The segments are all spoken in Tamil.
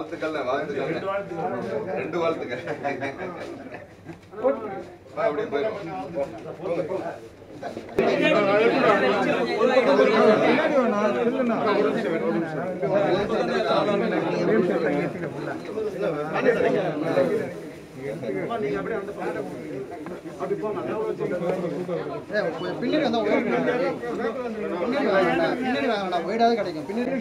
வாழ்த்துக்கள் வாழ்த்துக்கள் ரெண்டு வாழ்த்துக்கள் வா, அப்படியே போயிடும் பின்னாடி வந்தா ஒரே பின்னாடி வாங்கடா பின்னாடி வாங்கடா ஒயிடாவது கிடைக்கும் பின்னாடி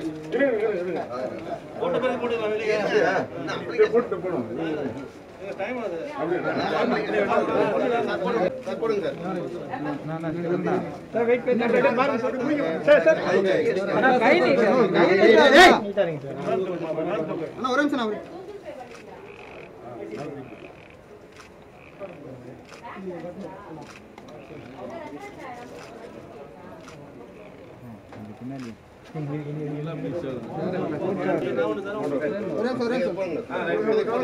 அண்ணா ஒரு நிமிஷம் நான் ஒரே நிமிஷம், ஒரே நிமிஷம்.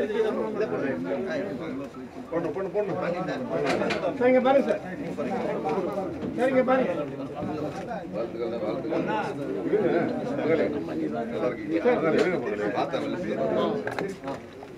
வாழ்த்துக்கள் வாழ்த்துக்கள் நல்லா இருக்கீங்க பார்த்தா வெளியே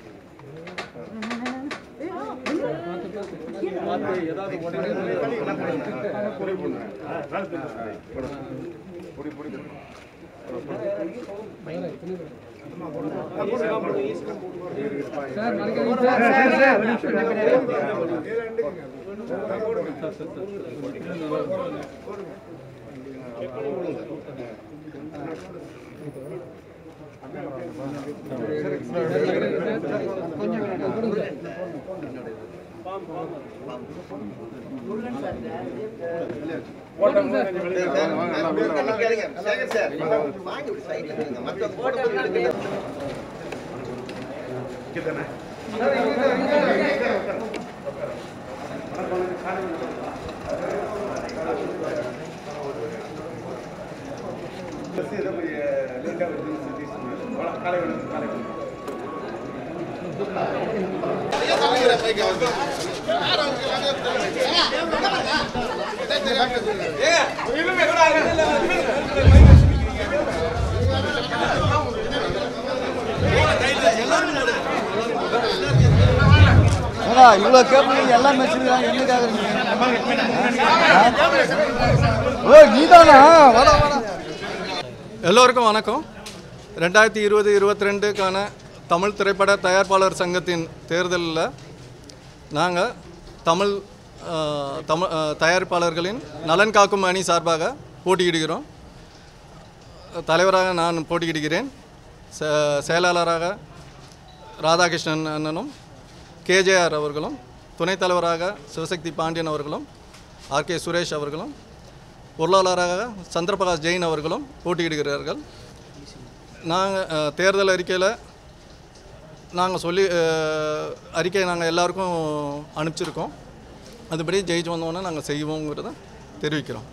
இவ்வளோ கேபிள் நீங்க எல்லாம் வச்சிருக்காங்க என்னக்காக ஓ நீதானா வாடா வாடா எல்லோருக்கும் வணக்கம் ரெண்டாயிரத்தி இருபது இருபத்தி ரெண்டுக்கான தமிழ் திரைப்பட தயாரிப்பாளர் சங்கத்தின் தேர்தலில் நாங்கள் தமிழ் அஹ், தமிழ் அஹ், தயாரிப்பாளர்களின் நலன் காக்கும் அணி சார்பாக போட்டியிடுகிறோம் தலைவராக நான் போட்டியிடுகிறேன் செ- செயலாளராக ராதாகிருஷ்ணன் அண்ணனும் கேஜேஆர் அவர்களும் துணைத் தலைவராக சிவசக்தி பாண்டியன் அவர்களும் ஆர்கே சுரேஷ் அவர்களும் பொருளாளராக சந்திரபிரகாஷ் ஜெயின் அவர்களும் போட்டியிடுகிறார்கள் நாங்கள் தேர்தல் அறிக்கையில் நாங்கள் சொல்லி அஹ், அறிக்கையை நாங்கள் எல்லாருக்கும் அனுப்பிச்சிருக்கோம் அதுபடி ஜெயிச்சு வந்தோன்னே நாங்கள் செய்வோங்கிறத தெரிவிக்கிறோம்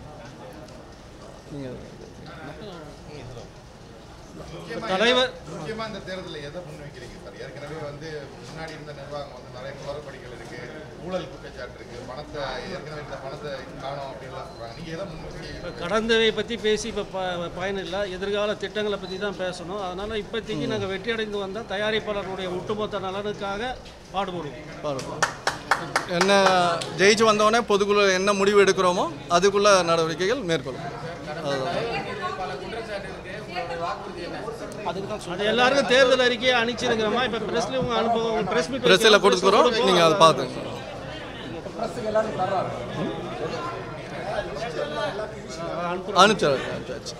தலைவர் முக்கியமா இந்த தேர்தலில் எதை முன்வைக்கிறீங்க சார் ஏற்கனவே வந்து முன்னாடி இருந்த நிர்வாகம் வந்து நிறைய குளறுபடிகள் இருக்கு ஊழல் குற்றச்சாட்டு இருக்கு பணத்தை ஏற்கனவே இந்த பணத்தை காணோம் அப்படின்லாம் சொல்றாங்க நீங்க எதை முன்வைக்கிறீங்க கடந்தவை பற்றி பேசி இப்போ ப பயன் இல்லை எதிர்கால திட்டங்களை பற்றி தான் பேசணும் அதனால் இப்போதைக்கு நாங்கள் வெற்றி அடைந்து வந்தால் தயாரிப்பாளர்களுடைய ஒட்டுமொத்த நலனுக்காக பாடுபடுவோம் பாருங்கள் என்ன ஜெயிச்சு வந்தோடனே பொதுக்குழு என்ன முடிவு எடுக்கிறோமோ அதுக்குள்ள நடவடிக்கைகள் மேற்கொள்ளும் அதுதான் அது எல்லாருக்கும் தேர்தல் அறிக்கையை அனுப்பிச்சிருக்கிறோமா இப்போ ப்ரெஸ்ல உங்க அனுபவம் ப்ரெஸ் மீட் ப்ரெஸ்ஸில் கொடுத்துக்கிறோம் நீங்கள் அதை பார்த்துங்க அனுப்பிச்சாச்சு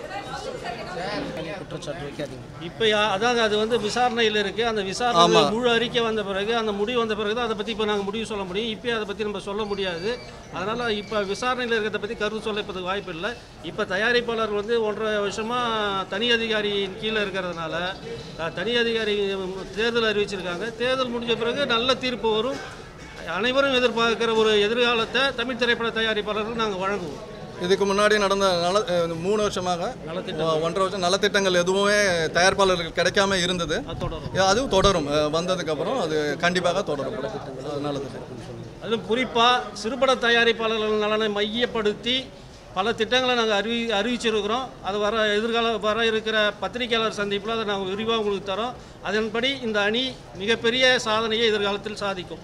இப்போ அதாவது அது வந்து விசாரணையில் இருக்குது அந்த விசாரணை ஆமா. முழு அறிக்கை வந்த பிறகு அந்த முடிவு வந்த பிறகு தான் அதை பற்றி இப்போ நாங்கள் முடிவு சொல்ல முடியும் இப்போ அதை பற்றி நம்ம சொல்ல முடியாது அதனால் இப்போ விசாரணையில் இருக்கிறத பற்றி கருத்து சொல்ல இப்போதுக்கு வாய்ப்பு இல்லை இப்போ தயாரிப்பாளர் வந்து ஒன்றரை வருஷமாக தனி அதிகாரியின் கீழே இருக்கிறதுனால அஹ், தனி அதிகாரி தேர்தல் அறிவிச்சிருக்காங்க தேர்தல் முடிஞ்ச பிறகு நல்ல தீர்ப்பு வரும் அனைவரும் எதிர்பார்க்கிற ஒரு எதிர்காலத்தை தமிழ் திரைப்பட தயாரிப்பாளர்கள் நாங்கள் வழங்குவோம் இதுக்கு முன்னாடி நடந்த நல அஹ் மூணு வருஷமாக நலத்திட்டம். ஒன்றரை வருஷம் நலத்திட்டங்கள் எதுவுமே தயாரிப்பாளர்களுக்கு கிடைக்காம இருந்தது அது தொடரும் அஹ் அதுவும் தொடரும் அஹ் வந்ததுக்கப்புறம் அது கண்டிப்பாக தொடரும் அது நல்லது அதுவும் குறிப்பாக சிறுபட தயாரிப்பாளர்கள் நலனை மையப்படுத்தி பல திட்டங்களை நாங்கள் அறிவி அறிவிச்சிருக்கிறோம் அது வர எதிர்கால வர இருக்கிற பத்திரிகையாளர் சந்திப்பில் அதை நாங்கள் விரிவாக உங்களுக்கு தரோம் அதன்படி இந்த அணி மிகப்பெரிய சாதனையை எதிர்காலத்தில் சாதிக்கும்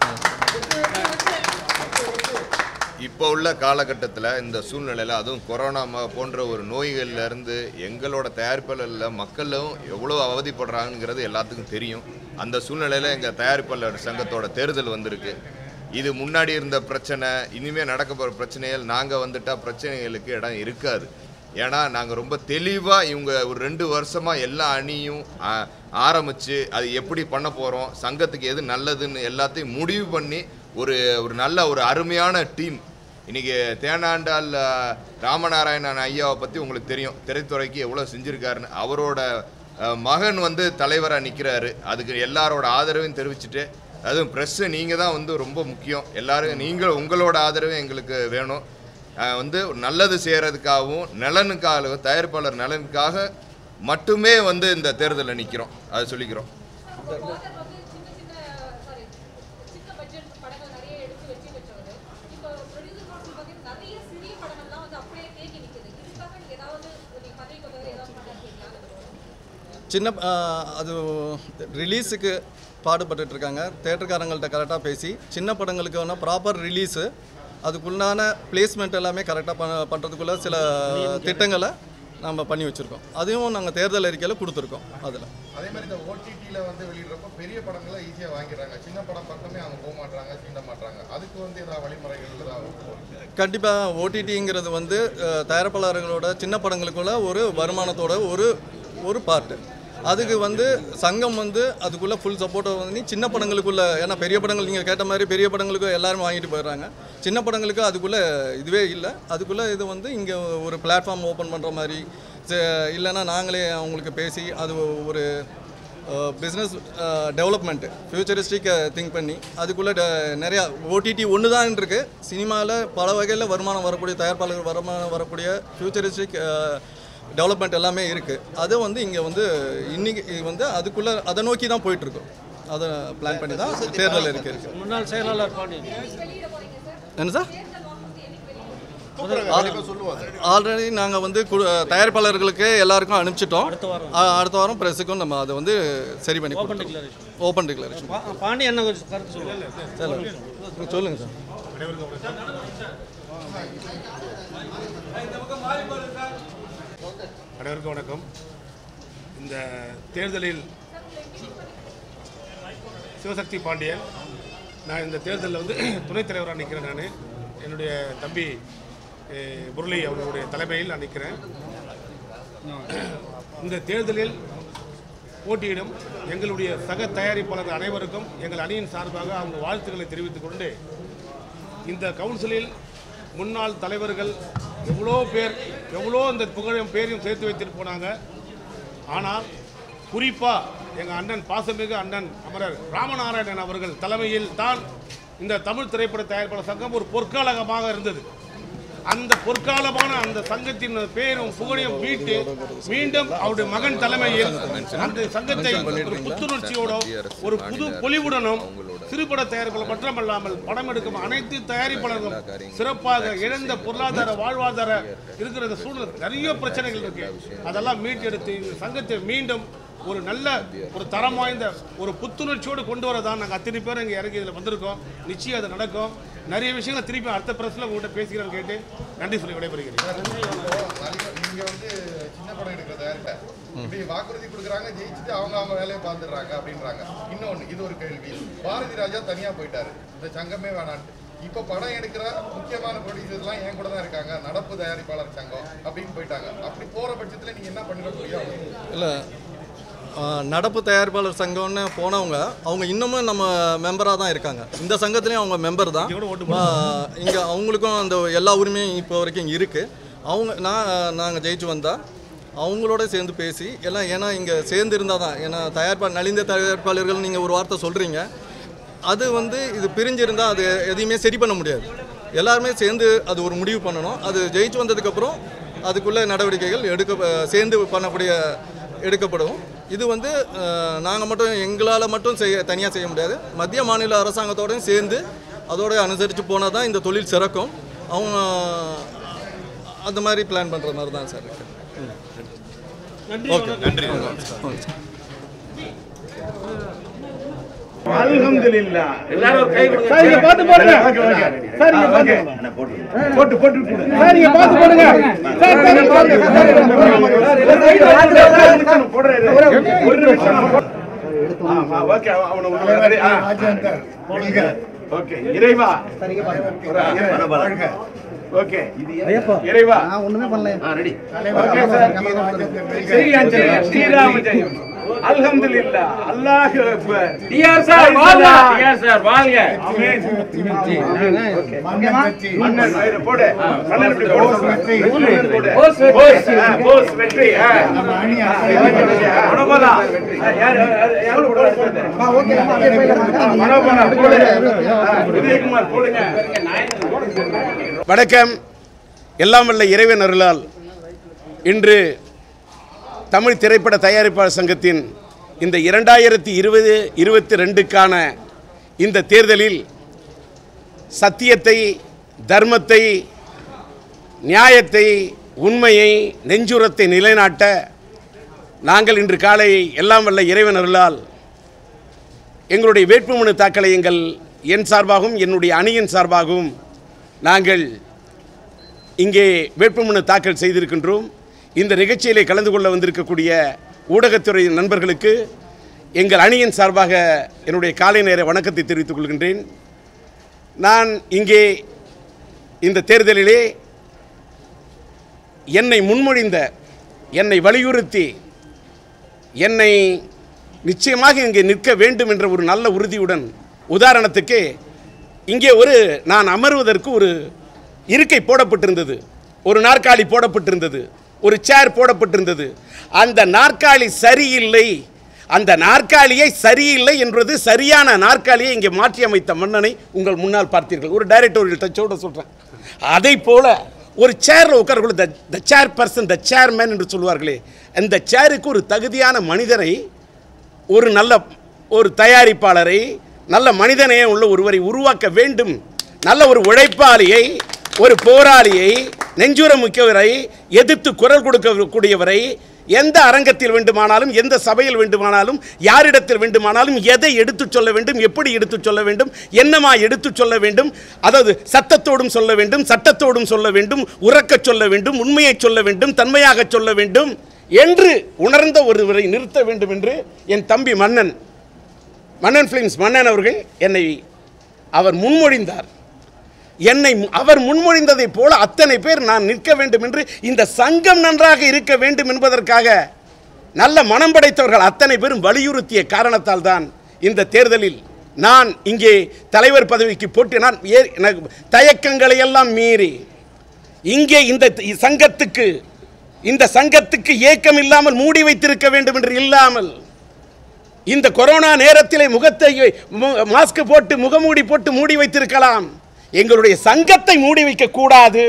இப்போ உள்ள காலகட்டத்தில் இந்த சூழ்நிலையில் அதுவும் கொரோனா ம- போன்ற ஒரு நோய்கள்ல இருந்து எங்களோட தயாரிப்பாளரில் மக்களும் எவ்வளோ அவதிப்படுறாங்கிறது எல்லாத்துக்கும் தெரியும் அந்த சூழ்நிலையில் எங்கள் தயாரிப்பாளர் சங்கத்தோட தேர்தல் வந்திருக்கு இது முன்னாடி இருந்த பிரச்சனை இனிமேல் நடக்க போகிற பிரச்சனைகள் நாங்கள் வந்துட்டால் பிரச்சனைகளுக்கு இடம் இருக்காது ஏன்னா நாங்கள் ரொம்ப தெளிவாக இவங்க ஒரு ரெண்டு வருஷமாக எல்லா அணியும் ஆ- ஆரம்பிச்சு அது எப்படி பண்ண போகிறோம் சங்கத்துக்கு எது நல்லதுன்னு எல்லாத்தையும் முடிவு பண்ணி ஒரு ஒரு நல்ல ஒரு அருமையான டீம் இன்னைக்கு தேனாண்டால் ஆ, ராமநாராயணன் ஐயாவை பற்றி உங்களுக்கு தெரியும் திரைத்துறைக்கு எவ்வளோ செஞ்சுருக்காருன்னு அவரோட ஆ, மகன் வந்து தலைவராக நிற்கிறாரு அதுக்கு எல்லாரோட ஆதரவையும் தெரிவிச்சுட்டு அதுவும் ப்ரெஸ்ஸு நீங்கள் தான் வந்து ரொம்ப முக்கியம் எல்லாரும் நீங்கள் உங்களோட ஆதரவு எங்களுக்கு வேணும் ஆஹ் வந்து நல்லது செய்கிறதுக்காகவும் நலனுக்காக தயாரிப்பாளர் நலனுக்காக மட்டுமே வந்து இந்த தேர்தலில் நிற்கிறோம் அதை சொல்லிக்கிறோம் வாட்டர் வந்து சின்ன சின்ன சாரி சின்ன பட்ஜெட் படங்கள் நிறைய எடுத்து வெற்றி பெற்றவர் இப்போ ப்ரொடியூசர் கவுன்சில் பார்த்தீங்கன்னா நிறைய சிறிய படங்கள்லாம் வந்து அப்படியே தேங்கி நிற்குது இதுக்காக நீங்க ஏதாவது நீங்க பதவிக்கு வந்தவர் ஏதாவது பண்ணிருக்கீங்களா சின்ன ஆ, அது ரிலீஸுக்கு பாடுபட்டுட்டு இருக்காங்க தேட்டருக்காரங்கள்ட்ட கரெக்டாக பேசி சின்ன படங்களுக்கு வேணால் ப்ராப்பர் ரிலீஸு அதுக்குள்ளான பிளேஸ்மெண்ட் எல்லாமே கரெக்டாக பண்ண பண்ணுறதுக்குள்ள சில திட்டங்களை நம்ம பண்ணி வச்சுருக்கோம் அதையும் நாங்கள் தேர்தல் அறிக்கையில் கொடுத்துருக்கோம் அதில் அதே மாதிரி இந்த ஓடிடியில் வந்து வெளியிடுறப்ப பெரிய படங்களை ஈஸியாக வாங்கிடுறாங்க சின்ன படம் பக்கமே அவங்க போக மாட்டாங்க சீண்ட மாட்டாங்க அதுக்கு வந்து ஏதாவது வழிமுறைகள் ஏதாவது கண்டிப்பாக ஓடிடிங்கிறது வந்து அஹ், தயாரிப்பாளர்களோட சின்ன படங்களுக்குள்ள ஒரு வருமானத்தோட ஒரு ஒரு பார்ட்டு அதுக்கு வந்து சங்கம் வந்து அதுக்குள்ளே ஃபுல் சப்போர்ட்டை வந்து சின்ன படங்களுக்குள்ள ஏன்னா பெரிய படங்கள் நீங்கள் கேட்ட மாதிரி பெரிய படங்களுக்கு எல்லாரும் வாங்கிட்டு போயிடுறாங்க சின்ன படங்களுக்கு அதுக்குள்ளே இதுவே இல்லை அதுக்குள்ளே இது வந்து இங்கே ஒரு பிளாட்ஃபார்ம் ஓப்பன் பண்ணுற மாதிரி ச- இல்லைன்னா நாங்களே அவங்களுக்கு பேசி அது ஒரு பிஸ்னஸ் டெவலப்மெண்ட்டு ஃபியூச்சரிஸ்டிக் திங்க் பண்ணி அதுக்குள்ளே நிறையா ஓடிடி ஒன்று தான் இருக்குது சினிமாவில் பல வகையில் வருமானம் வரக்கூடிய தயாரிப்பாளர்கள் வருமானம் வரக்கூடிய ஃபியூச்சரிஸ்டிக் டெவலப்மெண்ட் எல்லாமே இருக்குது அதை வந்து இங்கே வந்து இன்னைக்கு இது வந்து அதுக்குள்ளே அதை நோக்கி தான் போயிட்டுருக்கோம் அதை பிளான் பண்ணி தான் தேர்தல் இருக்கு இருக்கு முன்னாள் செயலாளர் பாண்டியன் என்ன சார் ஆல்ரெடி நாங்கள் வந்து கு- தயாரிப்பாளர்களுக்கு எல்லாருக்கும் அனுப்பிச்சிட்டோம் அ- அடுத்த வாரம் ப்ரெஸ்ஸுக்கும் நம்ம அதை வந்து சரி பண்ணி ஓப்பன் கொடுத்துருவோம் டிக்ளரேஷன் ஓப்பன் டிக்ளரேஷன் பாண்டியன் என்ன கொஞ்சம் கருத்து சொல்லுங்கள் சார் சொல்லுங்கள் சார் அனைவருக்கும் வணக்கம் இந்த தேர்தலில் சிவசக்தி பாண்டியன் நான் இந்த தேர்தலில் வந்து துணைத் தலைவராக நிற்கிறேன் நான் என்னுடைய தம்பி அஹ், முரளி அவர்களுடைய தலைமையில் நான் நிற்கிறேன் இந்த தேர்தலில் போட்டியிடும் எங்களுடைய சக தயாரிப்பாளர் அனைவருக்கும் எங்கள் அணியின் சார்பாக அவங்க வாழ்த்துக்களை தெரிவித்துக் கொண்டு இந்த கவுன்சிலில் முன்னாள் தலைவர்கள் எவ்வளோ பேர் எவ்வளோ இந்த புகழையும் பேரையும் சேர்த்து வைத்துட்டு போனாங்க ஆனால் குறிப்பாக எங்கள் அண்ணன் பாசமிகு அண்ணன் அமரர் ராமநாராயணன் அவர்கள் தலைமையில் தான் இந்த தமிழ் திரைப்பட தயாரிப்பாளர் சங்கம் ஒரு பொற்காலகமாக இருந்தது அந்த பொற்காலமான அந்த சங்கத்தின் பேரும் புகழையும் மீட்டு மீண்டும் அவருடைய மகன் தலைமையில் அந்த சங்கத்தை ஒரு புத்துணர்ச்சியோட ஒரு புது பொலிவுடனும் சிறுபட தயாரிப்பாளர் மட்டுமல்லாமல் படம் எடுக்கும் அனைத்து தயாரிப்பாளர்களும் சிறப்பாக இழந்த பொருளாதார வாழ்வாதார இருக்கிற இந்த சூழ்நிலை நிறைய பிரச்சனைகள் இருக்கு அதெல்லாம் மீட்டெடுத்து இந்த சங்கத்தை மீண்டும் ஒரு நல்ல ஒரு தரம் வாய்ந்த ஒரு புத்துணர்ச்சியோடு கொண்டு வர தான் நாங்கள் அத்தனை பேர் இங்கே இறங்கி இதில் வந்திருக்கோம் நிச்சயம் அது நடக்கும் நிறைய விஷயங்களை திருப்பி அடுத்த பிரஸ்ல உங்கள்கிட்ட பேசுகிறேன்னு கேட்டு நன்றி சொல்லி விடைபெறுகிறேன் நீங்க வந்து சின்ன படம் எடுக்கிற தயாரிப்ப இப்படி வாக்குறுதி கொடுக்குறாங்க ஜெயிச்சுட்டு அவங்க அவங்க வேலையை பார்த்துடுறாங்க அப்படின்றாங்க இன்னொன்னு இது ஒரு கேள்வி பாரதி ராஜா தனியா போயிட்டாரு இந்த சங்கமே வேணான்ட்டு இப்ப படம் எடுக்கிற முக்கியமான ப்ரொடியூசர்லாம் என் கூட தான் இருக்காங்க நடப்பு தயாரிப்பாளர் சங்கம் அப்படின்னு போயிட்டாங்க அப்படி போற பட்சத்துல நீங்க என்ன பண்ணிட முடியும் இல்லை நடப்பு தயாரிப்பாளர் சங்கம்னு போனவங்க அவங்க இன்னமும் நம்ம மெம்பராக தான் இருக்காங்க இந்த சங்கத்துலேயும் அவங்க மெம்பர் தான் இங்கே அவங்களுக்கும் அந்த எல்லா உரிமையும் இப்போ வரைக்கும் இருக்குது அவங்க நான் நாங்கள் ஜெயிச்சு வந்தால் அவங்களோட சேர்ந்து பேசி எல்லாம் ஏன்னா இங்கே சேர்ந்து இருந்தால் தான் ஏன்னா தயாரிப்பா நலிந்த தயாரிப்பாளர்கள் நீங்கள் ஒரு வார்த்தை சொல்கிறீங்க அது வந்து இது பிரிஞ்சிருந்தால் அது எதையுமே சரி பண்ண முடியாது எல்லாருமே சேர்ந்து அது ஒரு முடிவு பண்ணணும் அது ஜெயிச்சு வந்ததுக்கப்புறம் அதுக்குள்ள நடவடிக்கைகள் எடுக்க சேர்ந்து பண்ணக்கூடிய எடுக்கப்படும் இது வந்து நாங்கள் மட்டும் எங்களால் மட்டும் செய்ய தனியாக செய்ய முடியாது மத்திய மாநில அரசாங்கத்தோடையும் சேர்ந்து அதோட அனுசரித்து போனால் தான் இந்த தொழில் சிறக்கும் அவங்க அந்த மாதிரி பிளான் பண்ணுற மாதிரி தான் சார் இருக்கு ம். நன்றி ஓகே நன்றி ஓகே அல்ஹம்துலில்லா எல்லாரும் ஒரு கை கொடுங்க சார் நீங்க பாத்து போடுங்க சார் நீங்க பாத்து போட்டு போட்டு சார் நீங்க பாத்து போடுங்க சார் சார் நீங்க பாத்து போடுங்க ஒரு நிமிஷம் ஆமா ஓகே அவன உள்ள ஓகே இறைவா ஓகே இறைவா நான் ஒண்ணுமே பண்ணல ஓகே சார் ஸ்ரீராம் ஜெயம் ஸ்ரீராம ஜெயம் அல்ஹம்துலில்லா அல்லாஹ் அக்பர் டிஆர் சார் வாழ்க டிஆர் சார் வாழ்க ஆமென் மன்னன் வயிறு போடு மன்னன் இப்படி போடு மன்னன் போடு போஸ் ஆ, போஸ் வெற்றி ஆ. மனோபலா ஆ, யார் யார் யார் போடு போடு மனோபலா போடு ஆ, விஜயகுமார் போடுங்க வணக்கம் எல்லாம் வல்ல இறைவன் அருளால் இன்று தமிழ் திரைப்பட தயாரிப்பாளர் சங்கத்தின் இந்த இரண்டாயிரத்தி இருபது இருபத்தி ரெண்டுக்கான இந்த தேர்தலில் சத்தியத்தை தர்மத்தை நியாயத்தை உண்மையை நெஞ்சுரத்தை நிலைநாட்ட நாங்கள் இன்று காலை எல்லாம் வல்ல இறைவன் அருளால் எங்களுடைய வேட்புமனு தாக்கலை எங்கள் என் சார்பாகவும் என்னுடைய அணியின் சார்பாகவும் நாங்கள் இங்கே வேட்புமனு தாக்கல் செய்திருக்கின்றோம் இந்த நிகழ்ச்சியிலே கலந்து கொள்ள வந்திருக்கக்கூடிய ஊடகத்துறை நண்பர்களுக்கு எங்கள் அணியின் சார்பாக என்னுடைய காலை நேர வணக்கத்தை தெரிவித்துக் கொள்கின்றேன் நான் இங்கே இந்த தேர்தலிலே என்னை முன்மொழிந்த என்னை வலியுறுத்தி என்னை நிச்சயமாக இங்கே நிற்க வேண்டும் என்ற ஒரு நல்ல உறுதியுடன் உதாரணத்துக்கு இங்கே ஒரு நான் அமர்வதற்கு ஒரு இருக்கை போடப்பட்டிருந்தது ஒரு நாற்காலி போடப்பட்டிருந்தது ஒரு சேர் போடப்பட்டிருந்தது அந்த நாற்காலி சரியில்லை அந்த நாற்காலியை சரியில்லை என்பது சரியான நாற்காலியை இங்கே மாற்றி அமைத்த மன்னனை உங்கள் முன்னால் பார்த்தீர்கள் ஒரு டைரக்டோரியல் டச்சோட சொல்கிறேன் அதை போல ஒரு சேரில் உட்காரக்குள்ள த த சேர் பர்சன் த சேர்மேன் என்று சொல்வார்களே அந்த சேருக்கு ஒரு தகுதியான மனிதரை ஒரு நல்ல ஒரு தயாரிப்பாளரை நல்ல மனிதனையே உள்ள ஒருவரை உருவாக்க வேண்டும் நல்ல ஒரு உழைப்பாளியை ஒரு போராளியை நெஞ்சுரமிக்கவரை எதிர்த்து குரல் கொடுக்கக்கூடியவரை எந்த அரங்கத்தில் வேண்டுமானாலும் எந்த சபையில் வேண்டுமானாலும் யாரிடத்தில் வேண்டுமானாலும் எதை எடுத்துச் சொல்ல வேண்டும் எப்படி எடுத்துச் சொல்ல வேண்டும் என்னமா எடுத்துச் சொல்ல வேண்டும் அதாவது சத்தத்தோடும் சொல்ல வேண்டும் சட்டத்தோடும் சொல்ல வேண்டும் உறக்கச் சொல்ல வேண்டும் உண்மையை சொல்ல வேண்டும் தன்மையாக சொல்ல வேண்டும் என்று உணர்ந்த ஒருவரை நிறுத்த வேண்டும் என்று என் தம்பி மன்னன் மன்னன் ஃபிலிம்ஸ் மன்னன் அவர்கள் என்னை அவர் முன்மொழிந்தார் என்னை மு- அவர் முன்மொழிந்ததைப் போல அத்தனை பேர் நான் நிற்க வேண்டும் என்று இந்த சங்கம் நன்றாக இருக்க வேண்டும் என்பதற்காக நல்ல மனம் படைத்தவர்கள் அத்தனை பேரும் வலியுறுத்திய காரணத்தால் தான் இந்த தேர்தலில் நான் இங்கே தலைவர் பதவிக்கு போட்டி நான் ஏ எனக்கு தயக்கங்களை எல்லாம் மீறி இங்கே இந்த த- சங்கத்துக்கு இந்த சங்கத்துக்கு ஏக்கம் இல்லாமல் மூடி வைத்திருக்க வேண்டும் என்று இல்லாமல் இந்த கொரோனா நேரத்திலே முகத்தை மு- மாஸ்க் போட்டு முகமூடி போட்டு மூடி வைத்திருக்கலாம் எங்களுடைய சங்கத்தை மூடி வைக்க கூடாது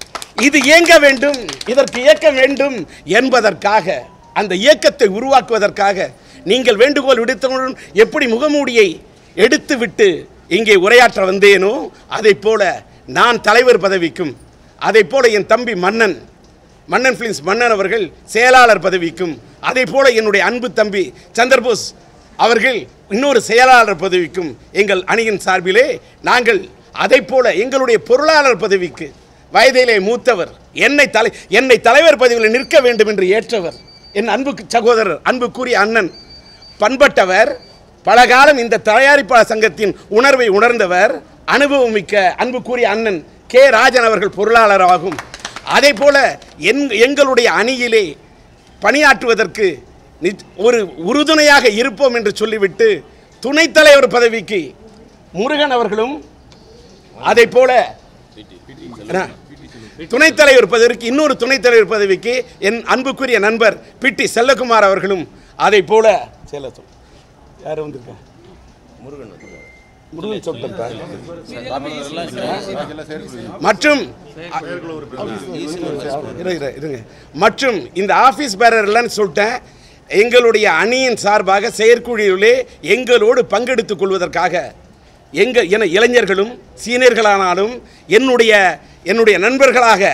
இது இயங்க வேண்டும் இதற்கு இயக்க வேண்டும் என்பதற்காக அந்த இயக்கத்தை உருவாக்குவதற்காக நீங்கள் வேண்டுகோள் விடுத்தவுடன் எப்படி முகமூடியை எடுத்துவிட்டு இங்கே உரையாற்ற வந்தேனோ அதைப் போல நான் தலைவர் பதவிக்கும் அதைப் போல என் தம்பி மன்னன் மன்னன் பிலிம்ஸ் மன்னன் அவர்கள் செயலாளர் பதவிக்கும் அதே போல என்னுடைய அன்பு தம்பி சந்திரபோஸ் அவர்கள் இன்னொரு செயலாளர் பதவிக்கும் எங்கள் அணியின் சார்பிலே நாங்கள் அதை போல எங்களுடைய பொருளாளர் பதவிக்கு வயதிலே மூத்தவர் என்னை தலை என்னை தலைவர் பதவியில் நிற்க வேண்டும் என்று ஏற்றவர் என் அன்பு சகோதரர் அன்புக்குரிய அண்ணன் பண்பட்டவர் பல காலம் இந்த தயாரிப்பாளர் சங்கத்தின் உணர்வை உணர்ந்தவர் அனுபவமிக்க அன்புக்குரிய அண்ணன் கே ராஜன் அவர்கள் பொருளாளராகும் அதே போல எங் எங்களுடைய அணியிலே பணியாற்றுவதற்கு நிச்- ஒரு உறுதுணையாக இருப்போம் என்று சொல்லிவிட்டு துணைத் தலைவர் பதவிக்கு முருகன் அவர்களும் அதை போல என்ன? துணைத் தலைவர் பதவிக்கு இன்னொரு துணைத் தலைவர் பதவிக்கு என் அன்புக்குரிய நண்பர் பிட்டி செல்லகுமார் அவர்களும் அதை போல செல்ல சொல் யார் வந்திருக்கா முருகன் சொல்லிட்டேன் மற்றும் இரு, இரு, இருங்க மற்றும் இந்த ஆஃபீஸ் பேரர்லன்னு சொல்லிட்டேன் எங்களுடைய அணியின் சார்பாக செயற்குழுவிலே எங்களோடு பங்கெடுத்துக் கொள்வதற்காக எங்க என இளைஞர்களும் சீனியர்களானாலும் என்னுடைய என்னுடைய நண்பர்களாக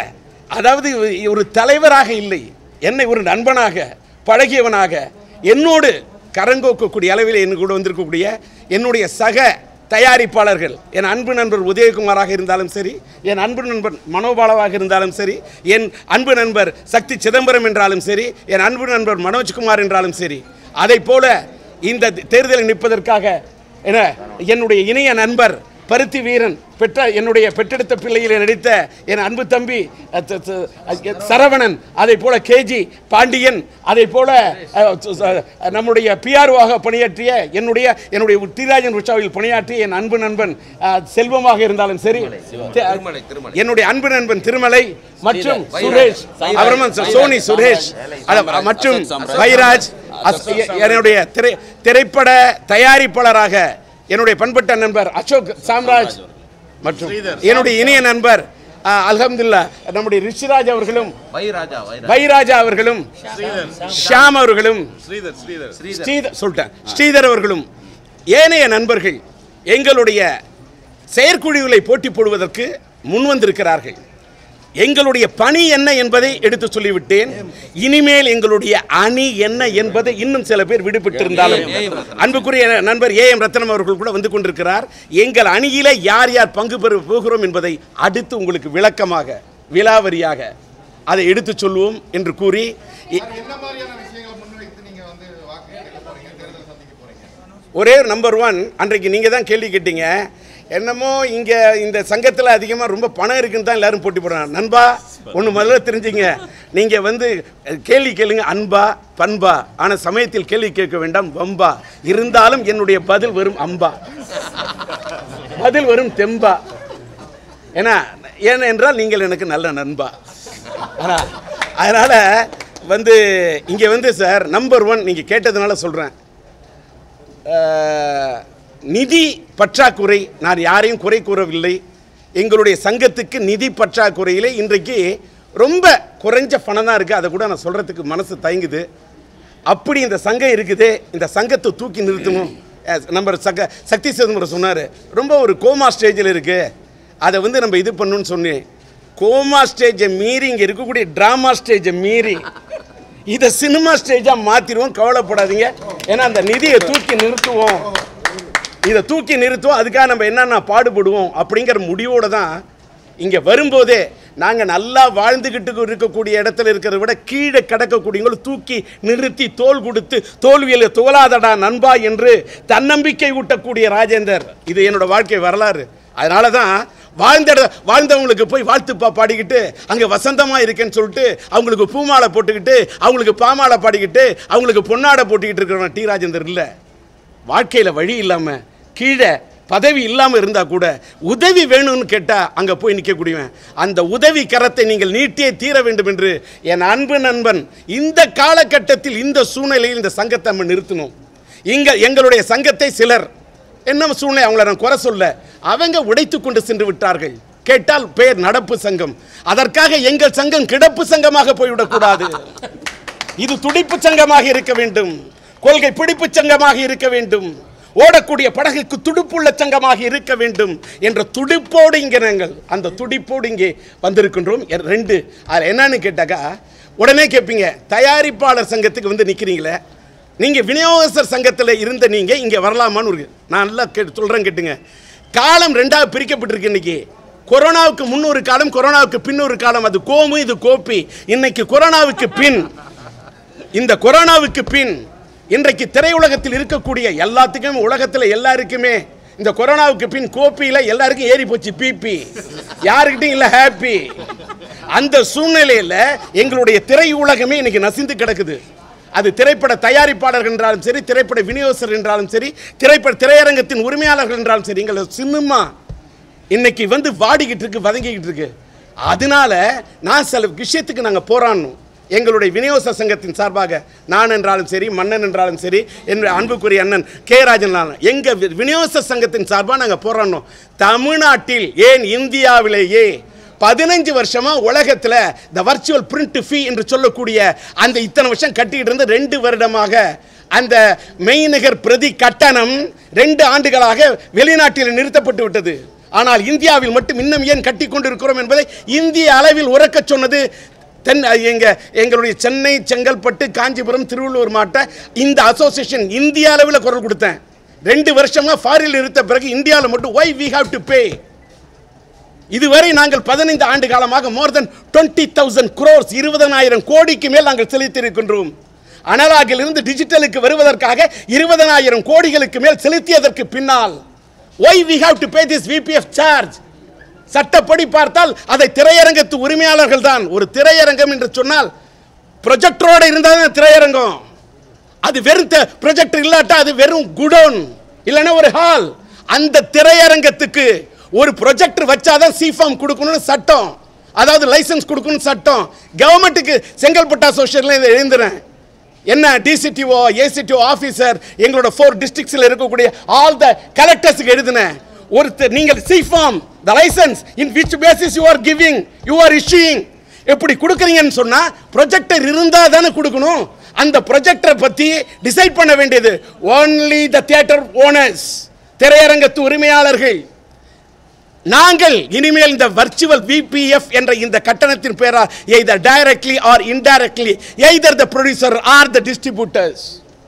அதாவது ஒரு தலைவராக இல்லை என்னை ஒரு நண்பனாக பழகியவனாக என்னோடு கரங்கோக்கக்கூடிய அளவில் என் கூட வந்திருக்கக்கூடிய என்னுடைய சக தயாரிப்பாளர்கள் என் அன்பு நண்பர் உதயகுமாராக இருந்தாலும் சரி என் அன்பு நண்பர் மனோபாலவாக இருந்தாலும் சரி என் அன்பு நண்பர் சக்தி சிதம்பரம் என்றாலும் சரி என் அன்பு நண்பர் மனோஜ்குமார் என்றாலும் சரி அதை போல இந்த தேர்தலில் நிற்பதற்காக என என்னுடைய இணைய நண்பர் பருத்தி வீரன் பெற்ற என்னுடைய பெற்றெடுத்த பிள்ளையில் நடித்த என் அன்பு தம்பி அ, த- த- அ, சரவணன் அதை போல கேஜி பாண்டியன் அதை போல அ, ச- ச- நம்முடைய பிஆர்ஓவாக பணியாற்றிய என்னுடைய என்னுடைய தீராஜன் உற்சாவில் பணியாற்றிய என் அன்பு நண்பன் அ, செல்வமாக இருந்தாலும் சரி தி- என்னுடைய அன்பு நண்பன் திருமலை மற்றும் சுரேஷ் அப்புறமா சோனி சுரேஷ் அத- மற்றும் வைராஜ் அஸ்- எ- என்னுடைய திரை திரைப்பட தயாரிப்பாளராக என்னுடைய பண்பட்ட நண்பர் அசோக் சாம்ராஜ் மற்றும் என்னுடைய இனிய நண்பர் அல்ஹம்துல்லா நம்முடைய ரிஷிராஜ் அவர்களும் வைராஜா அவர்களும் ஷியாம் அவர்களும் ஸ்ரீதர் சொல்லிட்டேன் ஸ்ரீதர் அவர்களும் ஏனைய நண்பர்கள் எங்களுடைய செயற்குழுவிலை போட்டி போடுவதற்கு முன் வந்திருக்கிறார்கள் எங்களுடைய பணி என்ன என்பதை எடுத்து சொல்லிவிட்டேன் இனிமேல் எங்களுடைய அணி என்ன என்பதை இன்னும் சில பேர் விடுபட்டிருந்தாலும் அன்புக்குரிய நண்பர் ஏ எம் ரத்னம் அவர்கள் கூட வந்து கொண்டிருக்கிறார் எங்கள் அணியில யார் யார் பங்கு பெற போகிறோம் என்பதை அடுத்து உங்களுக்கு விளக்கமாக விலாவரியாக அதை எடுத்து சொல்லுவோம் என்று கூறி இ- என்ன மாதிரியான விஷயங்களை முன்வைத்து நீங்க வந்து வாக்கு கேட்க போறீங்க தேர்தல் சந்திக்க போறீங்க ஒரே நம்பர் ஒன் அன்றைக்கு நீங்கள் தான் கேள்வி கேட்டீங்க என்னமோ இங்கே இந்த சங்கத்தில் அதிகமாக ரொம்ப பணம் இருக்குன்னு தான் எல்லாரும் போட்டி போடுறாங்க நண்பா ஒன்று முதல்ல தெரிஞ்சுங்க நீங்கள் வந்து அஹ், கேள்வி கேளுங்க அன்பா பண்பா ஆனால் சமயத்தில் கேள்வி கேட்க வேண்டாம் வம்பா இருந்தாலும் என்னுடைய பதில் வரும் அம்பா பதில் வரும் தெம்பா ஏன்னா ஏனென்றால் நீங்கள் எனக்கு நல்ல நண்பா ஆனா, அதனால வந்து இங்கே வந்து சார் நம்பர் ஒன் நீங்கள் கேட்டதுனால சொல்கிறேன் அஹ், நிதி பற்றாக்குறை நான் யாரையும் குறை கூறவில்லை எங்களுடைய சங்கத்துக்கு நிதி பற்றாக்குறையிலே இன்றைக்கு ரொம்ப குறைஞ்ச பணம் தான் இருக்குது அதை கூட நான் சொல்கிறதுக்கு மனசு தயங்குது அப்படி இந்த சங்கம் இருக்குது இந்த சங்கத்தை தூக்கி நிறுத்தணும் அஹ், நம்ம சக சக்தி சிதம்பரம் சொன்னார் ரொம்ப ஒரு கோமா ஸ்டேஜில் இருக்குது அதை வந்து நம்ம இது பண்ணணும்னு சொன்னேன் கோமா ஸ்டேஜை மீறி இங்கே இருக்கக்கூடிய ட்ராமா ஸ்டேஜை மீறி இதை சினிமா ஸ்டேஜாக மாற்றிடுவோம் கவலைப்படாதீங்க ஏன்னா அந்த நிதியை தூக்கி நிறுத்துவோம் இதை தூக்கி நிறுத்துவோம் அதுக்காக நம்ம என்னென்ன பாடுபடுவோம் அப்படிங்கிற முடிவோடு தான் இங்கே வரும்போதே நாங்கள் நல்லா வாழ்ந்துக்கிட்டு இருக்கக்கூடிய இடத்துல இருக்கிறத விட கீழே கிடக்கக்கூடியவங்களை தூக்கி நிறுத்தி தோல் கொடுத்து தோல்வியில் தோலாதடா நண்பா என்று தன்னம்பிக்கை ஊட்டக்கூடிய ராஜேந்தர் இது என்னோட வாழ்க்கை வரலாறு அதனால தான் வாழ்ந்த இட- வாழ்ந்தவங்களுக்கு போய் வாழ்த்துப்பா பாடிக்கிட்டு அங்கே வசந்தமாக இருக்கேன்னு சொல்லிட்டு அவங்களுக்கு பூமாலை போட்டுக்கிட்டு அவங்களுக்கு பாமாலை பாடிக்கிட்டு அவங்களுக்கு பொன்னாடை போட்டுக்கிட்டு இருக்கிறவன் டி ராஜேந்தர் இல்லை வாழ்க்கையில் வழி இல்லாமல் கீழே பதவி இல்லாமல் இருந்தால் கூட உதவி வேணும்னு கேட்டால் அங்கே போய் நிற்கக்கூடியவன் அந்த உதவி கரத்தை நீங்கள் நீட்டியே தீர வேண்டும் என்று என் அன்பு நண்பன் இந்த காலகட்டத்தில் இந்த சூழ்நிலையில் இந்த சங்கத்தை நம்ம நிறுத்தணும் இங்க எங்களுடைய சங்கத்தை சிலர் என்ன சூழ்நிலை அவங்கள நான் குறை சொல்ல அவங்க உடைத்து கொண்டு சென்று விட்டார்கள் கேட்டால் பேர் நடப்பு சங்கம் அதற்காக எங்கள் சங்கம் கிடப்பு சங்கமாக போய்விடக்கூடாது இது துடிப்பு சங்கமாக இருக்க வேண்டும் கொள்கை பிடிப்பு சங்கமாக இருக்க வேண்டும் ஓடக்கூடிய படகுக்கு துடுப்புள்ள சங்கமாக இருக்க வேண்டும் என்ற துடிப்போடு இங்கே நாங்கள் அந்த துடிப்போடு இங்கே வந்திருக்கின்றோம் எ- ரெண்டு அதில் என்னன்னு கேட்டாக்கா உடனே கேட்பீங்க தயாரிப்பாளர் சங்கத்துக்கு வந்து நிற்கிறீங்களே நீங்கள் விநியோகஸ்தர் சங்கத்தில் இருந்த நீங்கள் இங்கே வரலாமான்னு ஒரு நான் நல்லா கே சொல்கிறேன் கேட்டுங்க காலம் ரெண்டாக பிரிக்கப்பட்டிருக்கு இன்னைக்கு கொரோனாவுக்கு முன்னொரு காலம் கொரோனாவுக்கு பின்னொரு காலம் அது கோமு இது கோப்பி இன்னைக்கு கொரோனாவுக்கு பின் இந்த கொரோனாவுக்கு பின் இன்றைக்கு திரையுலகத்தில் இருக்கக்கூடிய எல்லாத்துக்குமே உலகத்தில் எல்லாருக்குமே இந்த கொரோனாவுக்கு பின் கோப்பியில் எல்லாருக்கும் ஏறி போச்சு பிபி யாருக்கிட்டையும் இல்லை ஹாப்பி அந்த சூழ்நிலையில் எங்களுடைய திரையுலகமே இன்னைக்கு நசிந்து கிடக்குது அது திரைப்பட தயாரிப்பாளர்கள் என்றாலும் சரி திரைப்பட விநியோகஸ்தர் என்றாலும் சரி திரைப்பட திரையரங்கத்தின் உரிமையாளர்கள் என்றாலும் சரி எங்களை சினிமா இன்னைக்கு வந்து வாடிக்கிட்டு இருக்கு வதங்கிக்கிட்டு இருக்கு அதனால நான் சில விஷயத்துக்கு நாங்கள் போராடணும் எங்களுடைய விநியோக சங்கத்தின் சார்பாக நான் என்றாலும் சரி மன்னன் என்றாலும் சரி என்னுடைய அன்புக்குரிய அண்ணன் கே ராஜன் எங்கள் விநியோக சங்கத்தின் சார்பாக நாங்கள் போராடணும் தமிழ்நாட்டில் ஏன் இந்தியாவிலேயே பதினஞ்சு வருஷமா உலகத்தில் த வர்ச்சுவல் பிரிண்ட் ஃபீ என்று சொல்லக்கூடிய அந்த இத்தனை வருஷம் கட்டிக்கிட்டு இருந்து ரெண்டு வருடமாக அந்த மெய்நிகர் பிரதி கட்டணம் ரெண்டு ஆண்டுகளாக வெளிநாட்டில் நிறுத்தப்பட்டு விட்டது ஆனால் இந்தியாவில் மட்டும் இன்னும் ஏன் கட்டி கொண்டிருக்கிறோம் என்பதை இந்திய அளவில் உறக்கச் சொன்னது தென் எங்க எங்களுடைய சென்னை செங்கல்பட்டு காஞ்சிபுரம் திருவள்ளூர் மாவட்ட இந்த அசோசியேஷன் இந்திய அளவில் குரல் கொடுத்தேன் ரெண்டு வருஷமா ஃபாரில் இருந்த பிறகு இந்தியாவில் மட்டும் why we have to pay இதுவரை நாங்கள் பதினைந்து ஆண்டு காலமாக more than twenty thousand crores இருபதனாயிரம் கோடிக்கு மேல் நாங்கள் செலுத்தியிருக்கின்றோம் அனலாகில் இருந்து டிஜிட்டலுக்கு வருவதற்காக இருபதனாயிரம் கோடிகளுக்கு மேல் செலுத்தியதற்கு பின்னால் why we have to pay this VPF charge சட்டப்படி பார்த்தால் அதை திரையரங்கத்து உரிமையாளர்கள் தான் ஒரு திரையரங்கம் என்று சொன்னால் ப்ரொஜெக்டரோடு இருந்தால் தான் திரையரங்கம் அது வெறும் ப்ரொஜெக்டர் இல்லாட்டா அது வெறும் குடோன் இல்லைன்னா ஒரு ஹால் அந்த திரையரங்கத்துக்கு ஒரு ப்ரொஜெக்டர் வச்சாதான் சிஃபார்ம் கொடுக்கணும்னு சட்டம் அதாவது லைசன்ஸ் கொடுக்கணும்னு சட்டம் கவர்மெண்ட்டுக்கு செங்கல்பட்டு அசோசியேஷன்ல இதை எழுந்துறேன் என்ன டிசிடிஓ ஏசிடிஓ ஆஃபீஸர் எங்களோட ஃபோர் டிஸ்ட்ரிக்ஸில் இருக்கக்கூடிய ஆல் த கலெக்டர்ஸுக்கு எழுதினேன் ஒருத்தர் நீங்கள் confirm the licence in which basis you are giving you are issuing எப்படி கொடுக்குறீங்கன்னு சொன்னா ப்ரொஜெக்டர் இருந்தால் தானே கொடுக்கணும் அந்த ப்ரொஜெக்டரை பற்றி டிசைட் பண்ண வேண்டியது ஓன்லி த தியேட்டர் ஓனர்ஸ் திரையரங்கத்து உரிமையாளர்கள் நாங்கள் இனிமேல் இந்த வர்ச்சுவல் விபிஎஃப் என்ற இந்த கட்டணத்தின் பேரா either directly or indirectly either the producer or the distributors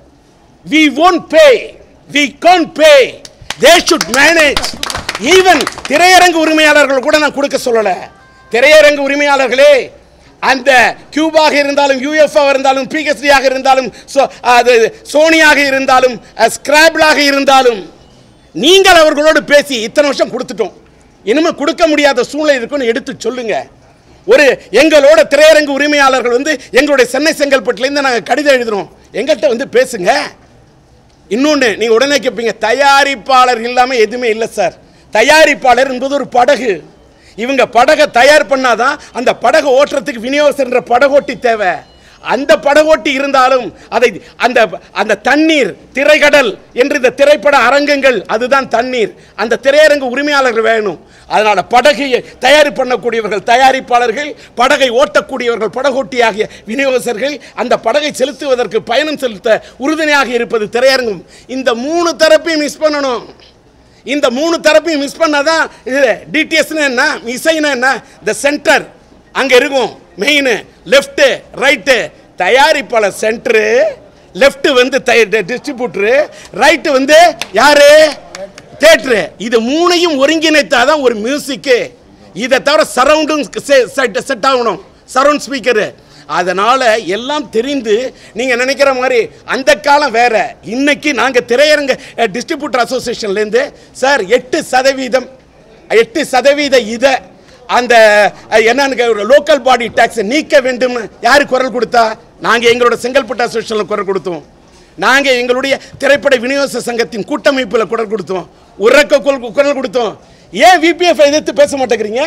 we won't pay we can't pay they should manage even திரையரங்கு உரிமையாளர்கள் கூட நான் கொடுக்க சொல்லல திரையரங்கு உரிமையாளர்களே அந்த கியூபாக இருந்தாலும் யூஎஃப்ஆ இருந்தாலும் பிஹெச்டியாக இருந்தாலும் so- அது சோனியாக இருந்தாலும் ஸ்கிராபிளாக இருந்தாலும் நீங்கள் அவர்களோடு பேசி இத்தனை வருஷம் கொடுத்துட்டோம் இனிமே கொடுக்க முடியாத சூழ்நிலை இருக்குன்னு எடுத்து சொல்லுங்க ஒரு எங்களோட திரையரங்கு உரிமையாளர்கள் வந்து எங்களுடைய சென்னை செங்கல்பட்டுலேருந்து நாங்கள் கடிதம் எழுதுறோம் எங்கள்கிட்ட வந்து பேசுங்க இன்னொன்று நீங்கள் உடனே கேட்பீங்க தயாரிப்பாளர் இல்லாமல் எதுவுமே இல்லை சார் தயாரிப்பாளர் என்பது ஒரு படகு இவங்க படகை தயார் பண்ணாதான் அந்த படகை ஓட்டுறதுக்கு விநியோகஸ்தர் படகோட்டி தேவை அந்த படகோட்டி இருந்தாலும் அதை அந்த அந்த தண்ணீர் திரைக்கடல் என்று இந்த திரைப்பட அரங்கங்கள் அதுதான் தண்ணீர் அந்த திரையரங்கு உரிமையாளர்கள் வேணும் அதனால படகை தயார் பண்ணக்கூடியவர்கள் தயாரிப்பாளர்கள் படகை ஓட்டக்கூடியவர்கள் படகோட்டி ஆகிய விநியோகஸ்தர்கள் அந்த படகை செலுத்துவதற்கு பயணம் செலுத்த உறுதுணையாக இருப்பது திரையரங்கம் இந்த மூணு தரப்பையும் மிஸ் பண்ணணும் இந்த மூணு தரப்பையும் மிஸ் பண்ணாதான் இது டிடிஎஸ்னு என்ன இசைனா என்ன த சென்டர் அங்கே இருக்கும் மெயின் லெஃப்ட்டு ரைட்டு தயாரிப்பாளர் சென்டரு லெஃப்ட் வந்து டிஸ்ட்ரிபியூட்டரு ரைட்டு வந்து யாரு தேட்டரு இது மூணையும் ஒருங்கிணைத்தாதான் ஒரு மியூசிக்கு இதை தவிர சரௌண்டும் செட் செட் ஆகணும் சரௌண்ட் ஸ்பீக்கரு அதனால எல்லாம் தெரிந்து நீங்க நினைக்கிற மாதிரி அந்த காலம் வேற இன்னைக்கு நாங்க திரையரங்க டிஸ்ட்ரிபியூட்டர் அசோசியேஷன்லேருந்து சார் எட்டு சதவீதம் எட்டு சதவீத இதை அந்த அஹ், என்னன்னு லோக்கல் பாடி டாக்ஸ் நீக்க வேண்டும் யாரு குரல் கொடுத்தா நாங்க எங்களோட செங்கல்பட்டு அசோசியேஷன்ல குரல் கொடுத்தோம் நாங்க எங்களுடைய திரைப்பட விநியோக சங்கத்தின் கூட்டமைப்புல குரல் கொடுத்தோம் உறக்க குரல் குரல் கொடுத்தோம் ஏன் விபிஎஃப் எதிர்த்து பேச மாட்டேங்கிறீங்க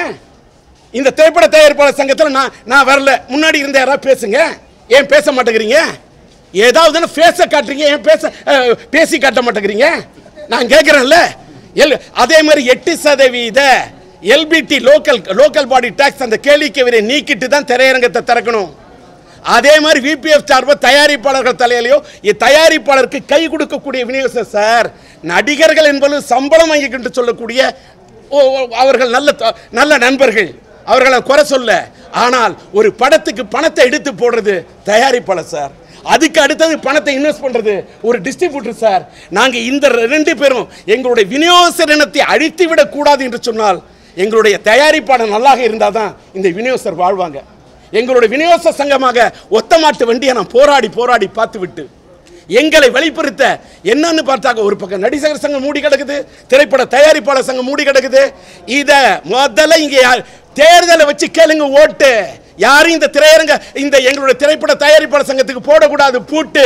இந்த திரைப்பட தயாரிப்பாளர் சங்கத்தில் நான் நான் வரல முன்னாடி இருந்த யாராவது பேசுங்க ஏன் பேச மாட்டேங்கிறீங்க ஏதாவது ஃபேஸை காட்டுறீங்க ஏன் பேச அஹ், பேசி காட்ட மாட்டேங்கிறீங்க நான் கேட்குறேன்ல எல் அதே மாதிரி எட்டு சதவீத LBT local local body tax அந்த கேளிக்கை வரை நீக்கிட்டு தான் திரையரங்கத்தை திறக்கணும் அதே மாதிரி விபிஎஃப் சார்பு தயாரிப்பாளர்கள் தலையிலையோ இ- தயாரிப்பாளருக்கு கை கொடுக்கக்கூடிய விநியோகஸ்தர் சார் நடிகர்கள் என்பது சம்பளம் வாங்கிக்கிட்டு சொல்லக்கூடிய ஓ- ஓ- அவர்கள் நல்ல த- நல்ல நண்பர்கள் அவர்களை குறை சொல்ல ஆனால் ஒரு படத்துக்கு பணத்தை எடுத்து போடுறது தயாரிப்பாளர் சார் அதுக்கு அடுத்தது பணத்தை இன்வெஸ்ட் பண்றது ஒரு டிஸ்ட்ரிபியூட்டர் சார் நாங்க இந்த ரெண்டு பேரும் எங்களுடைய விநியோகஸ்தர் இனத்தை அழித்து விடக் கூடாது என்று சொன்னால் எங்களுடைய தயாரிப்பாளர் நல்லாக இருந்தால் தான் இந்த விநியோகஸ்தர் வாழ்வாங்க எங்களுடைய விநியோக சங்கமாக ஒத்த மாட்டு வண்டியை நான் போராடி போராடி பார்த்து விட்டு எங்களை வெளிப்படுத்த என்னன்னு பார்த்தாங்க ஒரு பக்கம் நடிகர் சங்கம் மூடி கிடக்குது திரைப்பட தயாரிப்பாளர் சங்கம் மூடி கிடக்குது இத முதல்ல இங்க யா- தேர்தலை வச்சு கேளுங்க ஓட்டு யாரும் இந்த திரையரங்க இந்த எங்களுடைய திரைப்பட தயாரிப்பாளர் சங்கத்துக்கு போடக்கூடாது பூட்டு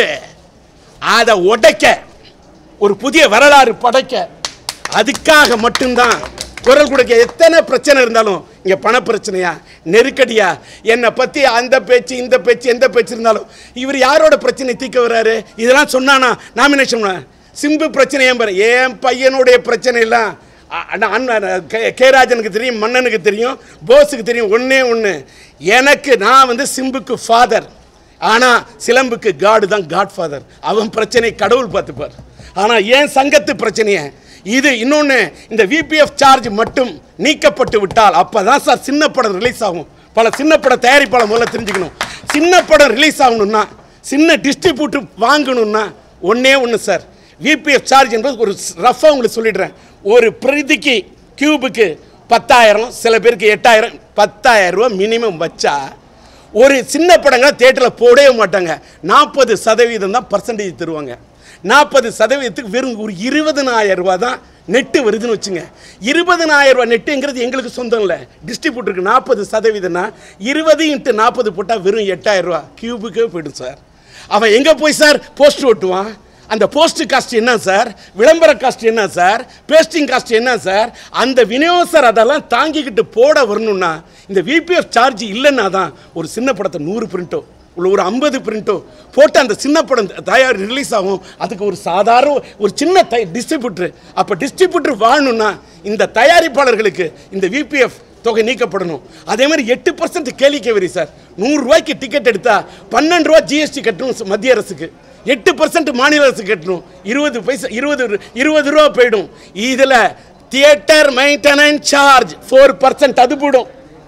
அதை உடைக்க ஒரு புதிய வரலாறு படைக்க அதுக்காக மட்டும்தான் குரல் கொடுக்க எத்தனை பிரச்சனை இருந்தாலும் இங்க பண பிரச்சனையா நெருக்கடியா என்னை பத்தி அந்த பேச்சு இந்த பேச்சு எந்த பேச்சு இருந்தாலும் இவர் யாரோட பிரச்சனை தீர்க்க வர்றாரு இதெல்லாம் சொன்னானா நாமினேஷன் சிம்பு பிரச்சனை ஏன் பாரு என் பையனுடைய பிரச்சனை எல்லாம் அ- அண்ணா- அண்ணா கே- கே ராஜனுக்கு தெரியும் மன்னனுக்கு தெரியும் போஸுக்கு தெரியும் ஒண்ணே ஒன்று எனக்கு நான் வந்து சிம்புக்கு ஃபாதர் ஆனா சிலம்புக்கு காடு தான் காட் ஃபாதர் அவன் பிரச்சனை கடவுள் பார்த்துப்பார் ஆனா ஏன் சங்கத்து பிரச்சனையை இது இன்னொன்று இந்த விபிஎஃப் சார்ஜ் மட்டும் நீக்கப்பட்டு விட்டால் அப்போ தான் சார் சின்ன படம் ரிலீஸ் ஆகும் பல சின்ன பட தயாரிப்பாளர் முதல்ல தெரிஞ்சுக்கணும் சின்ன படம் ரிலீஸ் ஆகணும்னா சின்ன டிஸ்ட்ரிபியூட்டர் வாங்கணும்னா ஒன்றே ஒன்று சார் விபிஎஃப் சார்ஜ் என்பது ஒரு ரஃபாக உங்களுக்கு சொல்லிடுறேன் ஒரு பிரதிக்கு கியூபுக்கு பத்தாயிரம் சில பேருக்கு எட்டாயிரம் பத்தாயிரம் ரூபா மினிமம் வச்சா ஒரு சின்ன படங்களை தேட்டரில் போடவே மாட்டாங்க நாற்பது சதவீதம் தான் பர்சன்டேஜ் தருவாங்க நாற்பது சதவீதத்துக்கு வெறும் ஒரு இருபதனாயிரம் ரூபா தான் நெட்டு வருதுன்னு வச்சுங்க இருபதனாயிரம் ரூபா நெட்டுங்கிறது எங்களுக்கு சொந்தம் இல்லை டிஸ்ட்ரிபியூட்டருக்கு நாற்பது சதவீதம்னா இருபது இன்ட்டு நாற்பது போட்டால் வெறும் எட்டாயிரம் ரூபா கியூபுக்கே போயிடும் சார் அவன் எங்கே போய் சார் போஸ்ட் ஓட்டுவான் அந்த போஸ்ட் காஸ்ட் என்ன சார் விளம்பர காஸ்ட் என்ன சார் பேஸ்டிங் காஸ்ட் என்ன சார் அந்த விநியோகஸ்தர் அதெல்லாம் தாங்கிக்கிட்டு போட வரணும்னா இந்த விபிஎஃப் சார்ஜ் இல்லைன்னா தான் ஒரு சின்ன படத்தை நூறு பிரிண்டோ உள்ள ஒரு ஐம்பது பிரிண்டோ போட்டு அந்த சின்ன படம் தயார் ரிலீஸ் ஆகும் அதுக்கு ஒரு சாதாரண ஒரு சின்ன தை டிஸ்ட்ரிபியூட்டர் அப்போ டிஸ்ட்ரிபியூட்டர் வாழணும்னா இந்த தயாரிப்பாளர்களுக்கு இந்த விபிஎஃப் தொகை நீக்கப்படணும் அதே மாதிரி எட்டு பர்சன்ட் கேளிக்கை வரி சார் நூறுரூவாய்க்கு டிக்கெட் எடுத்தா பன்னெண்டு ரூபா ஜிஎஸ்டி கட்டணும் மத்திய அரசுக்கு எட்டு பர்சன்ட் மாநில அரசு கட்டணும் இருபது பைசா இருபது ரு- இருபது ரூபா போயிடும் இதில் theatre maintenance charge four percent அது போடும்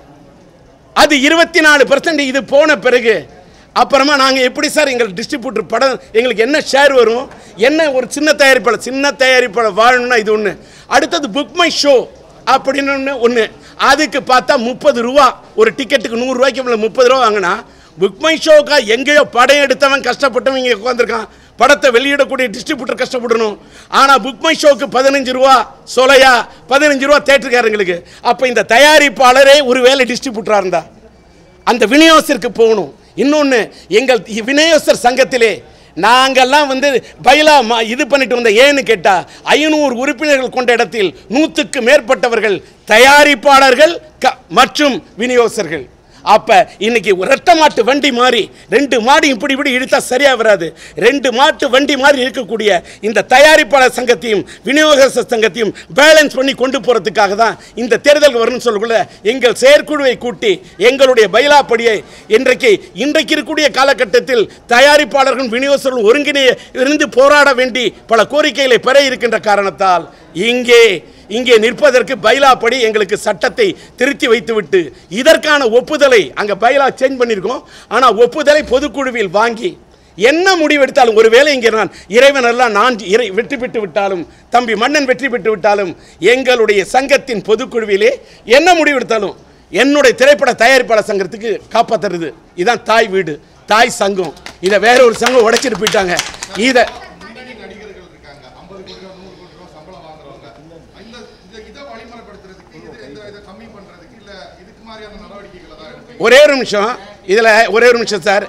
அது இருபத்தி நாலு பர்சன்ட் இது போன பிறகு அப்புறமா நாங்கள் எப்படி சார் எங்கள் டிஸ்ட்ரிபியூட்டர் படம் எங்களுக்கு என்ன ஷேர் வரும் என்ன ஒரு சின்ன தயாரிப்பாளர் சின்ன தயாரிப்பாளர் வாழணும்னா இது ஒன்று அடுத்தது புக் மை ஷோ அப்படின்னு ஒன்று அதுக்கு பார்த்தா முப்பது ரூபா ஒரு டிக்கெட்டுக்கு நூறுரூவாய்க்கு இவ்வளோ முப்பது ரூபா வாங்கினா புக் மை ஷோக்கா எங்கேயோ படம் எடுத்தவன் கஷ்டப்பட்டவன் இங்கே உட்காந்துருக்கான் படத்தை வெளியிடக்கூடிய டிஸ்ட்ரிபியூட்டர் கஷ்டப்படணும் ஆனால் புக் மை ஷோக்கு பதினஞ்சு ரூபா சொலையா பதினஞ்சு ரூபா தேட்டருக்காரங்களுக்கு அப்போ இந்த தயாரிப்பாளரே ஒரு வேலை டிஸ்ட்ரிபியூட்டராக இருந்தா அந்த விநியோகத்திற்கு போகணும் இன்னொன்று எங்கள் இ- விநியோகஸ்தர் சங்கத்திலே நாங்கெல்லாம் வந்து பயிலா மா இது பண்ணிட்டு வந்த ஏன்னு கேட்டா ஐநூறு உறுப்பினர்கள் கொண்ட இடத்தில் நூற்றுக்கு மேற்பட்டவர்கள் தயாரிப்பாளர்கள் க- மற்றும் விநியோகஸ்தர்கள் அப்ப இன்னைக்கு ரெட்டை மாட்டு வண்டி மாதிரி ரெண்டு மாடு இப்படி இப்படி இழுத்தா சரியா வராது ரெண்டு மாட்டு வண்டி மாதிரி இருக்கக்கூடிய இந்த தயாரிப்பாளர் சங்கத்தையும் விநியோகஸ்தர் சங்கத்தையும் பேலன்ஸ் பண்ணி கொண்டு போறதுக்காக தான் இந்த தேர்தல் வரும்னு சொல்லக்குள்ள எங்கள் செயற்குழுவை கூட்டி எங்களுடைய பயிலாப்படியை இன்றைக்கு இன்றைக்கு இருக்கக்கூடிய காலகட்டத்தில் தயாரிப்பாளர்களும் விநியோகஸ்தர்களும் ஒருங்கிணைய இருந்து போராட வேண்டி பல கோரிக்கைகளை பெற இருக்கின்ற காரணத்தால் இங்கே இங்கே நிற்பதற்கு பைலாப்படி எங்களுக்கு சட்டத்தை திருத்தி வைத்துவிட்டு இதற்கான ஒப்புதலை அங்கே பைலா சேஞ்ச் பண்ணியிருக்கோம் ஆனால் ஒப்புதலை பொதுக்குழுவில் வாங்கி என்ன முடிவெடுத்தாலும் ஒருவேளை இங்கே நான் இறைவன் எல்லாம் நான் இறை வெற்றி பெற்று விட்டாலும் தம்பி மன்னன் வெற்றி பெற்று விட்டாலும் எங்களுடைய சங்கத்தின் பொதுக்குழுவிலே என்ன முடிவெடுத்தாலும் என்னுடைய திரைப்பட தயாரிப்பாளர் சங்கத்துக்கு காப்பாத்துறது இதான் தாய் வீடு தாய் சங்கம் இதை வேற ஒரு சங்கம் உடைச்சிட்டு போயிட்டாங்க இதை முன்னணி நடிகர்கள் இருக்காங்க ஐம்பது கோடி ரூபா நூறு கோடி ரூபா சம்பளம் வாங்குறவங்க இந்த இந்த இதை வழிமுறைப்படுத்துறதுக்கு இது இந்த இதை கம்மி பண்றதுக்கு இல்ல இதுக்கு மாதிரியான நடவடிக்கைகளை தான் எடுப்பீங்க ஒரே ஒரு நிமிஷம் இதில் ஒரே ஒரு நிமிஷம் சார்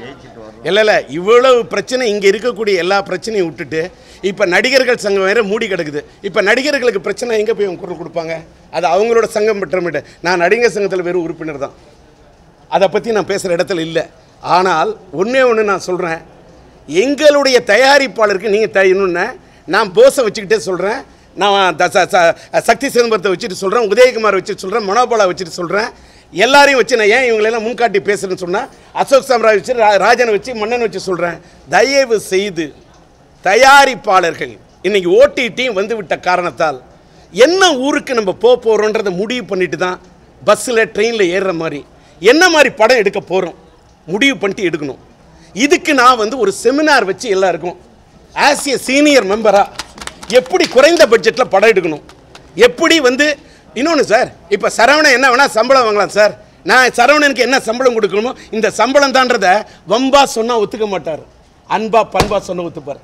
இல்லை இல்லை இவ்வளவு பிரச்சனை இங்கே இருக்கக்கூடிய எல்லா பிரச்சனையும் விட்டுட்டு இப்போ நடிகர்கள் சங்கம் வேற மூடி கிடக்குது இப்போ நடிகர்களுக்கு பிரச்சனை எங்கே போய் அவங்க குரல் கொடுப்பாங்க அது அவங்களோட சங்கம் பெற்றமிட்டு நான் நடிகர் சங்கத்தில் வெறும் உறுப்பினர் தான் அதை பற்றி நான் பேசுகிற இடத்துல இல்லை ஆனால் ஒன்றே ஒன்று நான் சொல்கிறேன் எங்களுடைய தயாரிப்பாளருக்கு நீங்கள் த இன்னொன்று நான் போஸை வச்சுக்கிட்டே சொல்கிறேன் நான் த- ச- ச- சக்தி சிதம்பரத்தை வச்சுட்டு சொல்கிறேன் உதயகுமார் வச்சுட்டு சொல்கிறேன் மனோபாலா வச்சுட்டு சொல்கிறேன் எல்லாரையும் வச்சு நான் ஏன் இவங்களெல்லாம் முன்காட்டி பேசுகிறேன்னு சொன்னால் அசோக் சாம்ராஜ் வச்சு ரா- ராஜனை வச்சு மன்னன் வச்சு சொல்கிறேன் தயவு செய்து தயாரிப்பாளர்கள் இன்னைக்கு ஓடிடியும் வந்து விட்ட காரணத்தால் என்ன ஊருக்கு நம்ம போக போகிறோன்றதை முடிவு பண்ணிட்டு தான் பஸ்ஸில் ட்ரெயினில் ஏறுற மாதிரி என்ன மாதிரி படம் எடுக்க போகிறோம் முடிவு பண்ணிட்டு எடுக்கணும் இதுக்கு நான் வந்து ஒரு செமினார் வச்சு எல்லாருக்கும் ஆஸ் ஏ சீனியர் மெம்பராக எப்படி குறைந்த பட்ஜெட்டில் படம் எடுக்கணும் எப்படி வந்து இன்னொன்று சார் இப்போ சரவணன் என்ன வேணால் சம்பளம் வாங்கலாம் சார் நான் சரவணனுக்கு என்ன சம்பளம் கொடுக்கணுமோ இந்த சம்பளம் தான்றதை வம்பா சொன்னால் ஒத்துக்க மாட்டார் அன்பா பண்பா சொன்ன ஒத்துப்பார்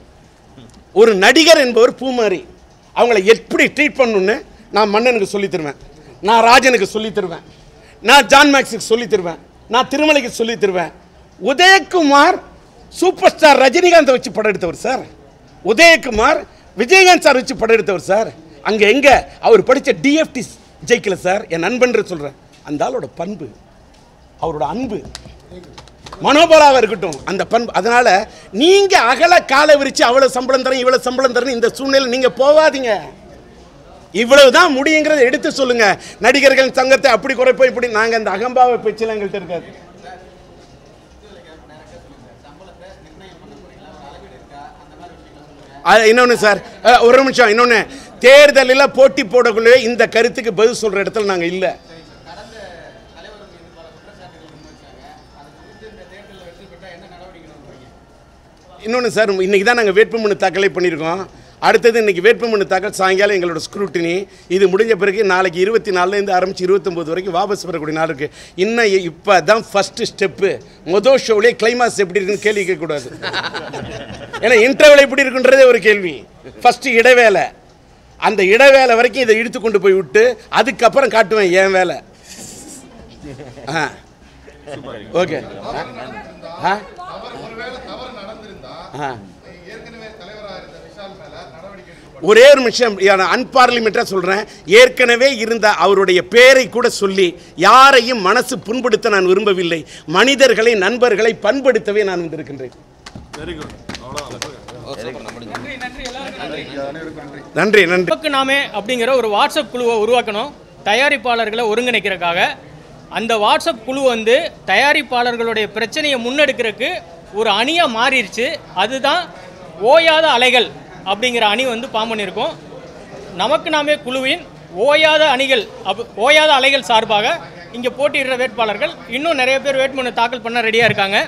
ஒரு நடிகர் என்பவர் பூமாரி அவங்கள எப்படி ட்ரீட் பண்ணணும்னு நான் மன்னனுக்கு சொல்லித் தருவேன் நான் ராஜனுக்கு சொல்லித் தருவேன் நான் ஜான் மேக்ஸுக்கு சொல்லித் தருவேன் நான் திருமலைக்கு சொல்லித் தருவேன் உதயகுமார் சூப்பர் ஸ்டார் ரஜினிகாந்தை வச்சு படம் எடுத்தவர் சார் உதயகுமார் விஜயகாந்த் சார் வச்சு படம் எடுத்தவர் சார் அங்கே எங்கே அவர் படித்த டிஎஃப்டி ஜெயிக்கல சார் என் நண்பன் சொல்கிறேன் அந்த ஆளோட பண்பு அவரோட அன்பு மனோபலாவாக இருக்கட்டும் அந்த பண்பு அதனால நீங்க அகல காலை விரிச்சு அவ்வளவு சம்பளம் தரேன் இவ்வளவு சம்பளம் தரேன் இந்த சூழ்நிலை நீங்க போகாதீங்க இவ்வளவுதான் முடியுங்கிறத எடுத்து சொல்லுங்க நடிகர்கள் சங்கத்தை அப்படி குறைப்போம் இப்படி நாங்க அந்த அகம்பாவ பேச்செல்லாம் எங்கள்கிட்ட இருக்காது இன்னொன்று சார் அஹ், ஒரு நிமிஷம் இன்னொன்று தேர்தலில் போட்டி போடக்குள்ளே இந்த கருத்துக்கு பதில் சொல்கிற இடத்துல நாங்கள் இல்லை இன்னொன்று சார் இன்றைக்கி தான் நாங்கள் வேட்புமனு தாக்கலே பண்ணியிருக்கோம் அடுத்தது இன்றைக்கி வேட்புமனு தாக்கல் சாயங்காலம் எங்களோட ஸ்க்ரூட்டினி இது முடிஞ்ச பிறகு நாளைக்கு இருபத்தி நாலுலேருந்து ஆரம்பித்து இருபத்தொம்போது வரைக்கும் வாபஸ் பெறக்கூடிய நாள் இருக்குது இன்னும் இப்போ தான் ஃபஸ்ட்டு ஸ்டெப்பு மொதல் ஷோவிலே கிளைமாஸ் எப்படி இருக்குன்னு கேள்வி கேட்கக்கூடாது ஏன்னா இன்டர்வல் எப்படி இருக்குன்றதே ஒரு கேள்வி ஃபஸ்ட்டு இடைவேளை அந்த இடைவேளை வரைக்கும் இதை இழுத்து கொண்டு போய் விட்டு அதுக்கப்புறம் காட்டுவேன் என் வேலை ஆ ஓகே ஆ அவர் ஒருவேளை தவறு நடந்திருந்தா ஆ ஏற்கனவே தலைவரா இருந்த விஷால் மேல நடவடிக்கை எடுக்கப்படும் ஒரே ஒரு நிமிஷம் அன்பார்லிமெண்ட்டாக சொல்கிறேன் ஏற்கனவே இருந்த அவருடைய பேரை கூட சொல்லி யாரையும் மனசு புண்படுத்த நான் விரும்பவில்லை மனிதர்களை நண்பர்களை பண்படுத்தவே நான் வந்திருக்கின்றேன் நன்றி நன்றி நமக்கு நாமே அப்படிங்கிற ஒரு வாட்ஸ்அப் குழுவை உருவாக்கணும் தயாரிப்பாளர்களை ஒருங்கிணைக்கிறதுக்காக அந்த வாட்ஸ்அப் குழு வந்து தயாரிப்பாளர்களுடைய பிரச்சனையை முன்னெடுக்கிறதுக்கு ஒரு அணியாக மாறிடுச்சு அதுதான் ஓயாத அலைகள் அப்படிங்கிற அணி வந்து பாம் பண்ணியிருக்கோம் நமக்கு நாமே குழுவின் ஓயாத அணிகள் அப் ஓயாத அலைகள் சார்பாக இங்கே போட்டியிடுற வேட்பாளர்கள் இன்னும் நிறைய பேர் வேட்புமனு தாக்கல் பண்ண ரெடியாக இருக்காங்க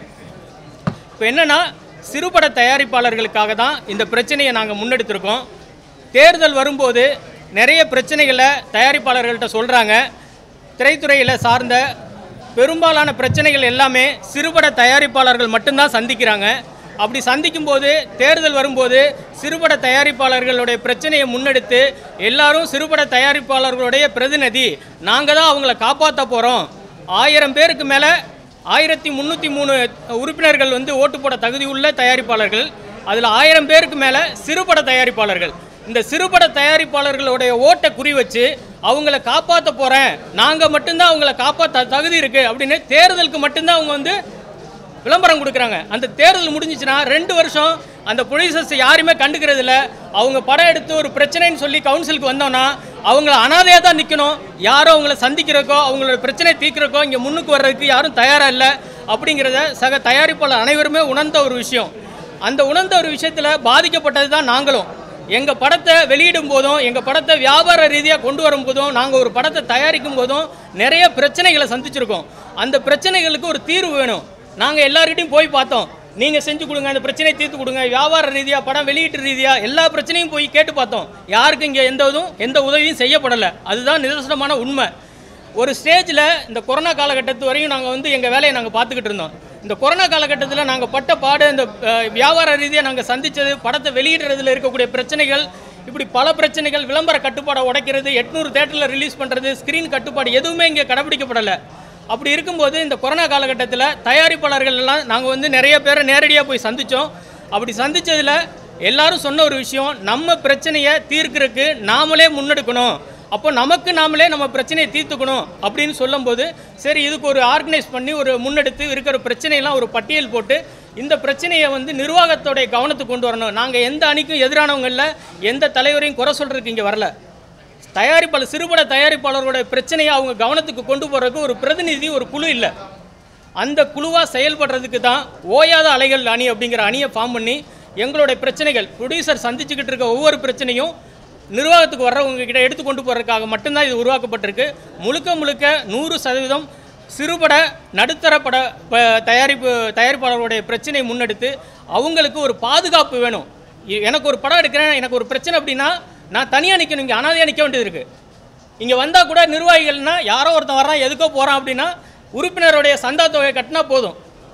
இப்போ என்னன்னா சிறுபட தயாரிப்பாளர்களுக்காக தான் இந்த பிரச்சனையை நாங்கள் முன்னெடுத்திருக்கோம் தேர்தல் வரும்போது நிறைய பிரச்சனைகளை தயாரிப்பாளர்கள்ட்ட சொல்கிறாங்க திரைத்துறையில் சார்ந்த பெரும்பாலான பிரச்சனைகள் எல்லாமே சிறுபட தயாரிப்பாளர்கள் மட்டும்தான் சந்திக்கிறாங்க அப்படி சந்திக்கும் போது தேர்தல் வரும்போது சிறுபட தயாரிப்பாளர்களுடைய பிரச்சனையை முன்னெடுத்து எல்லாரும் சிறுபட தயாரிப்பாளர்களுடைய பிரதிநிதி நாங்கள் தான் அவங்கள காப்பாற்ற போகிறோம் ஆயிரம் பேருக்கு மேலே ஆயிரத்தி முந்நூற்றி மூணு உறுப்பினர்கள் வந்து ஓட்டு போட தகுதி உள்ள தயாரிப்பாளர்கள் அதில் ஆயிரம் பேருக்கு மேலே சிறுபட தயாரிப்பாளர்கள் இந்த சிறுபட தயாரிப்பாளர்களுடைய ஓட்டை குறி வச்சு அவங்கள காப்பாற்ற போகிறேன் நாங்கள் மட்டும்தான் அவங்கள காப்பாற்ற தகுதி இருக்குது அப்படின்னு தேர்தலுக்கு மட்டும்தான் அவங்க வந்து விளம்பரம் கொடுக்குறாங்க அந்த தேர்தல் முடிஞ்சிச்சுன்னா ரெண்டு வருஷம் அந்த ப்ரொடியூசர்ஸ் யாருமே கண்டுக்கிறது இல்ல அவங்க படம் எடுத்து ஒரு பிரச்சனைன்னு சொல்லி கவுன்சிலுக்கு வந்தோன்னா அவங்கள அனாதையாக தான் நிற்கணும் யாரும் அவங்கள சந்திக்கிறக்கோ அவங்களோட பிரச்சனை தீர்க்கிறக்கோ இங்கே முன்னுக்கு வர்றதுக்கு யாரும் தயாராக இல்லை அப்படிங்கிறத சக தயாரிப்பாளர் அனைவருமே உணர்ந்த ஒரு விஷயம் அந்த உணர்ந்த ஒரு விஷயத்தில் பாதிக்கப்பட்டது தான் நாங்களும் எங்கள் படத்தை வெளியிடும் போதும் எங்கள் படத்தை வியாபார ரீதியாக கொண்டு வரும் போதும் நாங்கள் ஒரு படத்தை தயாரிக்கும் போதும் நிறைய பிரச்சனைகளை சந்திச்சிருக்கோம் அந்த பிரச்சனைகளுக்கு ஒரு தீர்வு வேணும் நாங்கள் எல்லார்கிட்டையும் போய் பார்த்தோம் நீங்கள் செஞ்சு கொடுங்க அந்த பிரச்சனையை தீர்த்து கொடுங்க வியாபார ரீதியாக படம் வெளியீட்டு ரீதியாக எல்லா பிரச்சனையும் போய் கேட்டு பார்த்தோம் யாருக்கும் இங்கே எந்த இதுவும் எந்த உதவியும் செய்யப்படலை அதுதான் நிதர்சனமான உண்மை ஒரு ஸ்டேஜில் இந்த கொரோனா காலகட்டத்து வரையும் நாங்கள் வந்து எங்கள் வேலையை நாங்கள் பார்த்துக்கிட்டு இருந்தோம் இந்த கொரோனா காலகட்டத்தில் நாங்கள் பட்ட பாடு இந்த அஹ், வியாபார ரீதியாக நாங்கள் சந்தித்தது படத்தை வெளியிடுறதுல இருக்கக்கூடிய பிரச்சனைகள் இப்படி பல பிரச்சனைகள் விளம்பர கட்டுப்பாடை உடைக்கிறது எட்நூறு தேட்டரில் ரிலீஸ் பண்ணுறது ஸ்க்ரீன் கட்டுப்பாடு எதுவுமே இங்கே கடைபிடிக்கப்படலை அப்படி இருக்கும்போது இந்த கொரோனா காலகட்டத்தில் தயாரிப்பாளர்கள் எல்லாம் நாங்கள் வந்து நிறைய பேரை நேரடியாக போய் சந்தித்தோம் அப்படி சந்தித்ததில் எல்லாரும் சொன்ன ஒரு விஷயம் நம்ம பிரச்சனையை தீர்க்கறதுக்கு நாமளே முன்னெடுக்கணும் அப்போ நமக்கு நாமளே நம்ம பிரச்சனையை தீர்த்துக்கணும் அப்படின்னு சொல்லும்போது சரி இதுக்கு ஒரு ஆர்கனைஸ் பண்ணி ஒரு முன்னெடுத்து இருக்கிற பிரச்சனையெல்லாம் ஒரு பட்டியல் போட்டு இந்த பிரச்சனையை வந்து நிர்வாகத்தோடைய கவனத்துக்கு கொண்டு வரணும் நாங்கள் எந்த அணிக்கும் எதிரானவங்க இல்லை எந்த தலைவரையும் குறை சொல்கிறதுக்கு இங்கே வரல தயாரிப்பாளர் சிறுபட தயாரிப்பாளர்களுடைய பிரச்சனையை அவங்க கவனத்துக்கு கொண்டு போகிறதுக்கு ஒரு பிரதிநிதி ஒரு குழு இல்லை அந்த குழுவாக செயல்படுறதுக்கு தான் ஓயாத அலைகள் அணி அப்படிங்கிற அணியை ஃபார்ம் பண்ணி எங்களுடைய பிரச்சனைகள் ப்ரொடியூசர் சந்திச்சுக்கிட்டு இருக்க ஒவ்வொரு பிரச்சனையும் நிர்வாகத்துக்கு வர்றவங்க கிட்ட எடுத்து கொண்டு போகிறதுக்காக மட்டும்தான் இது உருவாக்கப்பட்டிருக்கு முழுக்க முழுக்க நூறு சதவீதம் சிறுபட நடுத்தர பட ப- தயாரிப்பு தயாரிப்பாளர்களுடைய பிரச்சனையை முன்னெடுத்து அவங்களுக்கு ஒரு பாதுகாப்பு வேணும் இ- எனக்கு ஒரு படம் எடுக்கிறேன் எனக்கு ஒரு பிரச்சனை அப்படின்னா நான் தனியாக நிற்கணும் இங்கே அனாதையாக நிற்க வேண்டியது இருக்குது இங்கே வந்தால் கூட நிர்வாகிகள்னா யாரோ ஒருத்தன் வர்றான் எதுக்கோ போகிறான் அப்படின்னா உறுப்பினருடைய சந்தா தொகையை கட்டினா போதும்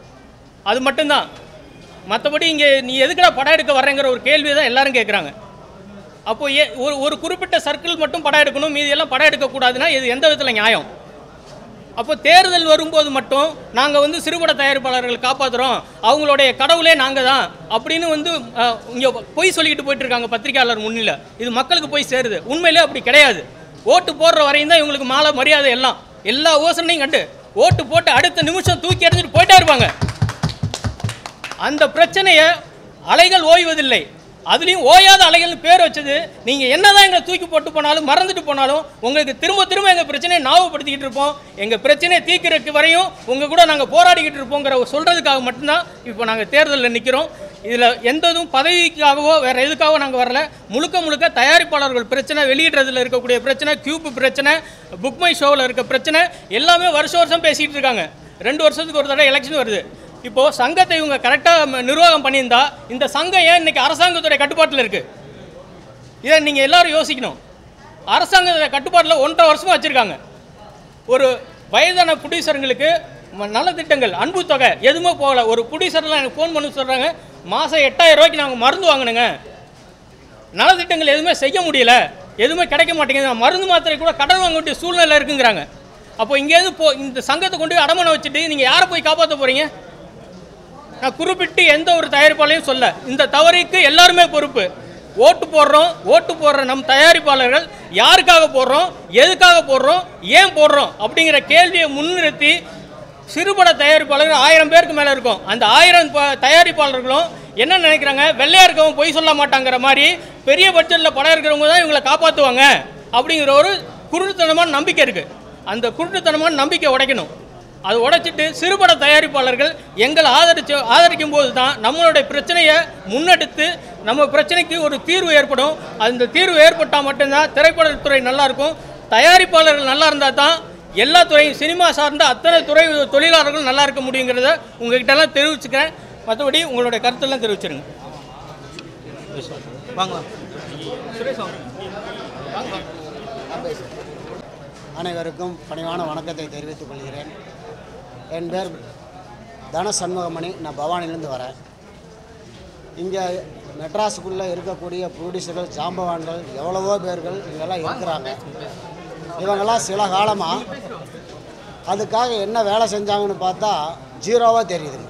அது மட்டும்தான் மற்றபடி இங்கே நீ எதுக்குடா படம் எடுக்க வர்றேங்கிற ஒரு கேள்வி தான் எல்லாரும் கேட்குறாங்க அப்போ ஏ ஒரு ஒரு குறிப்பிட்ட சர்க்கிள் மட்டும் படம் எடுக்கணும் மீதி எல்லாம் படம் எடுக்கக்கூடாதுன்னா இது எந்த விதத்தில் நியாயம் அப்போ தேர்தல் வரும்போது மட்டும் நாங்கள் வந்து சிறுபட தயாரிப்பாளர்கள் காப்பாற்றுறோம் அவங்களுடைய கடவுளே நாங்கள் தான் அப்படின்னு வந்து இங்கே பொய் சொல்லிக்கிட்டு போயிட்டு இருக்காங்க பத்திரிகையாளர் முன்னில இது மக்களுக்கு போய் சேருது உண்மையிலே அப்படி கிடையாது ஓட்டு போடுற வரையும் தான் இவங்களுக்கு மாலை மரியாதை எல்லாம் எல்லா யோசனையும் கண்டு ஓட்டு போட்டு அடுத்த நிமிஷம் தூக்கி எறிஞ்சிட்டு போயிட்டே இருப்பாங்க அந்த பிரச்சனையை அலைகள் ஓய்வதில்லை அதுலேயும் ஓயாத அலைகள்னு பேர் வச்சது நீங்கள் என்னதான் எங்களை தூக்கி போட்டு போனாலும் மறந்துட்டு போனாலும் உங்களுக்கு திரும்ப திரும்ப எங்கள் பிரச்சனையை ஞாபகப்படுத்திக்கிட்டு இருப்போம் எங்கள் பிரச்சனையை தீர்க்கறதுக்கு வரையும் உங்கள் கூட நாங்கள் போராடிக்கிட்டு இருப்போங்கிற சொல்கிறதுக்காக மட்டும்தான் இப்போ நாங்கள் தேர்தலில் நிற்கிறோம் இதில் எந்த இதுவும் பதவிக்காகவோ வேறு எதுக்காகவோ நாங்கள் வரல முழுக்க முழுக்க தயாரிப்பாளர்கள் பிரச்சனை வெளியிடுறதுல இருக்கக்கூடிய பிரச்சனை கியூப் பிரச்சனை புக் மை ஷோவில் இருக்க பிரச்சனை எல்லாமே வருஷம் வருஷம் பேசிகிட்டு இருக்காங்க ரெண்டு வருஷத்துக்கு ஒரு தடவை எலெக்ஷன் வருது இப்போது சங்கத்தை இவங்க கரெக்டாக நிர்வாகம் பண்ணியிருந்தா இந்த சங்கம் ஏன் இன்னைக்கு அரசாங்கத்துடைய கட்டுப்பாட்டில் இருக்குது இதை நீங்கள் எல்லாரும் யோசிக்கணும் அரசாங்க கட்டுப்பாட்டில் ஒன்றரை வருஷமாக வச்சுருக்காங்க ஒரு வயதான ப்ரொடியூசருங்களுக்கு ம- நலத்திட்டங்கள் அன்பு தொகை எதுவுமே போகல ஒரு ப்ரொடியூசர்லாம் எனக்கு ஃபோன் பண்ணி சொல்கிறாங்க மாதம் எட்டாயிரம் ரூபாய்க்கு நாங்கள் மருந்து வாங்கினுங்க நலத்திட்டங்கள் எதுவுமே செய்ய முடியல எதுவுமே கிடைக்க மாட்டேங்குது நான் மருந்து மாத்திரை கூட கடன் வாங்க வேண்டிய சூழ்நிலை இருக்குங்கிறாங்க அப்போ இங்கேருந்து போ இந்த சங்கத்தை கொண்டு போய் அடமானம் வச்சுட்டு நீங்கள் யாரை போய் காப்பாற்ற போகிறீங்க நான் குறிப்பிட்டு எந்த ஒரு தயாரிப்பாளையும் சொல்ல இந்த தவறுக்கு எல்லாருமே பொறுப்பு ஓட்டு போடுறோம் ஓட்டு போடுற நம் தயாரிப்பாளர்கள் யாருக்காக போடுறோம் எதுக்காக போடுறோம் ஏன் போடுறோம் அப்படிங்கிற கேள்வியை முன்னிறுத்தி சிறுபட தயாரிப்பாளர்கள் ஆயிரம் பேருக்கு மேலே இருக்கும் அந்த ஆயிரம் ப- தயாரிப்பாளர்களும் என்ன நினைக்கிறாங்க வெள்ளையா இருக்கவங்க பொய் சொல்ல மாட்டாங்கிற மாதிரி பெரிய பட்ஜெட்டில் படம் இருக்கிறவங்க தான் இவங்களை காப்பாற்றுவாங்க அப்படிங்கிற ஒரு குருட்டுத்தனமான நம்பிக்கை இருக்குது அந்த குருட்டுத்தனமான நம்பிக்கை உடைக்கணும் அது உடைச்சிட்டு சிறுபட தயாரிப்பாளர்கள் எங்களை ஆதரிச்சு ஆதரிக்கும் போது தான் நம்மளுடைய பிரச்சனையை முன்னெடுத்து நம்ம பிரச்சனைக்கு ஒரு தீர்வு ஏற்படும் அந்த தீர்வு ஏற்பட்டால் மட்டும்தான் திரைப்படத்துறை நல்லா இருக்கும் தயாரிப்பாளர்கள் நல்லா இருந்தால் தான் எல்லா துறையும் சினிமா சார்ந்த அத்தனை துறை தொழிலாளர்களும் நல்லா இருக்க முடியுங்கிறத உங்ககிட்ட எல்லாம் தெரிவிச்சுக்கிறேன் மற்றபடி உங்களுடைய கருத்தெல்லாம் தெரிவிச்சிருங்க வாங்கலாம் சுரேஷ் வாங்க வாங்க அனைவருக்கும் பணிவான வணக்கத்தை தெரிவித்துக் கொள்கிறேன் என் பேர் தன சண்முகமணி நான் பவானிலேருந்து வரேன் இங்கே மெட்ராஸுக்குள்ளே இருக்கக்கூடிய ப்ரொடியூசர்கள் ஜாம்பவான்கள் எவ்வளவோ பேர்கள் இங்கெல்லாம் இருக்கிறாங்க இவங்கெல்லாம் சில காலமாக அதுக்காக என்ன வேலை செஞ்சாங்கன்னு பார்த்தா ஜீரோவாக தெரியுதுங்க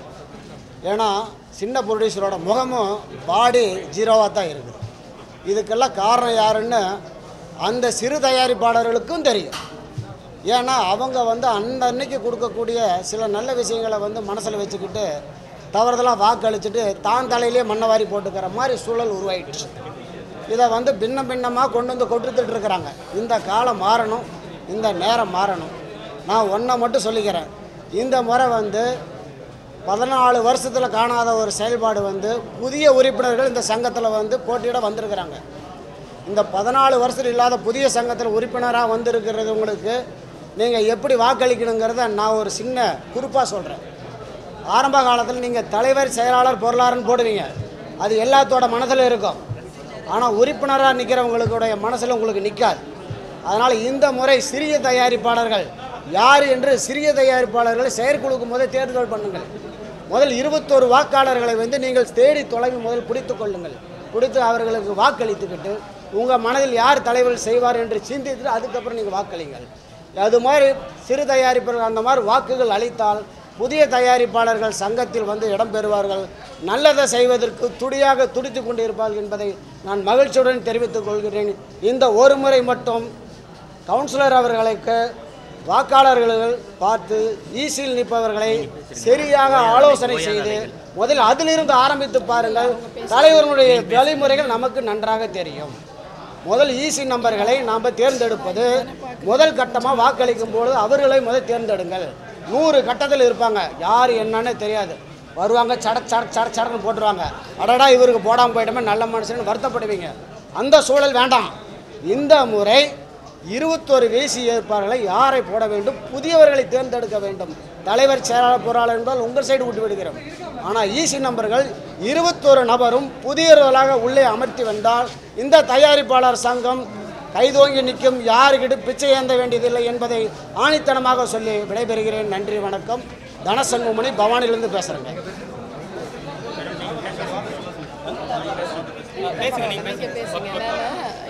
ஏன்னா சின்ன ப்ரொடியூசரோட முகமும் பாடி ஜீரோவாக தான் இருக்குது இதுக்கெல்லாம் காரணம் யாருன்னு அந்த சிறு தயாரிப்பாளர்களுக்கும் தெரியும் ஏன்னா அவங்க வந்து அந்த அன்னைக்கு கொடுக்கக்கூடிய சில நல்ல விஷயங்களை வந்து மனசில் வச்சுக்கிட்டு தவறுதலாக வாக்களிச்சுட்டு தான் தலையிலே மண்ணை வாரி போட்டுக்கிற மாதிரி சூழல் உருவாயிடுச்சு இதை வந்து பின்ன பின்னமாக கொண்டு வந்து கொடுத்துட்டு இருக்கிறாங்க இந்த காலம் மாறணும் இந்த நேரம் மாறணும் நான் ஒன்றை மட்டும் சொல்லிக்கிறேன் இந்த முறை வந்து பதினாலு வருஷத்தில் காணாத ஒரு செயல்பாடு வந்து புதிய உறுப்பினர்கள் இந்த சங்கத்தில் வந்து போட்டியிட வந்திருக்கிறாங்க இந்த பதினாலு வருஷத்தில் இல்லாத புதிய சங்கத்தில் உறுப்பினராக வந்திருக்கிறது உங்களுக்கு நீங்கள் எப்படி வாக்களிக்கணுங்கிறத நான் ஒரு சின்ன குறிப்பாக சொல்கிறேன் ஆரம்ப காலத்தில் நீங்கள் தலைவர் செயலாளர் பொருளாளர்னு போடுவீங்க அது எல்லாத்தோட மனதில் இருக்கும் ஆனால் உறுப்பினராக நிற்கிறவங்களுடைய மனசில் உங்களுக்கு நிற்காது அதனால் இந்த முறை சிறிய தயாரிப்பாளர்கள் யார் என்று சிறிய தயாரிப்பாளர்களை செயற்குழுக்கு முதல் தேர்தல் பண்ணுங்கள் முதல் இருபத்தோரு வாக்காளர்களை வந்து நீங்கள் தேடி தொலைவி முதல் பிடித்து கொள்ளுங்கள் பிடித்து அவர்களுக்கு வாக்களித்துக்கிட்டு உங்கள் மனதில் யார் தலைவர் செய்வார் என்று சிந்தித்து அதுக்கப்புறம் நீங்கள் வாக்களிங்கள் அது மாதிரி சிறு தயாரிப்பாளர்கள் அந்த மாதிரி வாக்குகள் அளித்தால் புதிய தயாரிப்பாளர்கள் சங்கத்தில் வந்து இடம் பெறுவார்கள் நல்லதை செய்வதற்கு துடியாக துடித்து கொண்டிருப்பார்கள் என்பதை நான் மகிழ்ச்சியுடன் தெரிவித்துக் கொள்கிறேன் இந்த ஒரு முறை மட்டும் கவுன்சிலர் அவர்களுக்கு வாக்காளர்கள் பார்த்து ஈசியில் நிற்பவர்களை சரியாக ஆலோசனை செய்து முதல் அதிலிருந்து ஆரம்பித்து பாருங்கள் தலைவர்களுடைய வழிமுறைகள் நமக்கு நன்றாக தெரியும் முதல் ஈசி நம்பர்களை நாம் தேர்ந்தெடுப்பது முதல் கட்டமாக வாக்களிக்கும் பொழுது அவர்களை முதல் தேர்ந்தெடுங்கள் நூறு கட்டத்தில் இருப்பாங்க யார் என்னன்னு தெரியாது வருவாங்க சடக் சடக் சடக் சடக்குன்னு போட்டுருவாங்க அடடா இவருக்கு போடாமல் போயிட்டோமே நல்ல மனுஷன் வருத்தப்படுவீங்க அந்த சூழல் வேண்டாம் இந்த முறை இருபத்தொரு வீசி ஏற்பாடுகளை யாரை போட வேண்டும் புதியவர்களை தேர்ந்தெடுக்க வேண்டும் தலைவர் செயலாளர் பொருளாளர் என்பதால் உங்கள் சைடு விட்டு விடுகிறோம் ஆனால் ஈசி நம்பர்கள் இருபத்தொரு நபரும் புதியவர்களாக உள்ளே அமர்த்தி வந்தால் இந்த தயாரிப்பாளர் சங்கம் கைதோங்கி நிற்கும் யாருக்கிட்ட பிச்சை ஏந்த வேண்டியதில்லை என்பதை ஆணித்தனமாக சொல்லி விடைபெறுகிறேன் நன்றி வணக்கம் தனசண்முமணி பவானிலிருந்து பேசுகிறேங்க பேசுங்க நீங்க பேசுங்க பேசுங்க நான்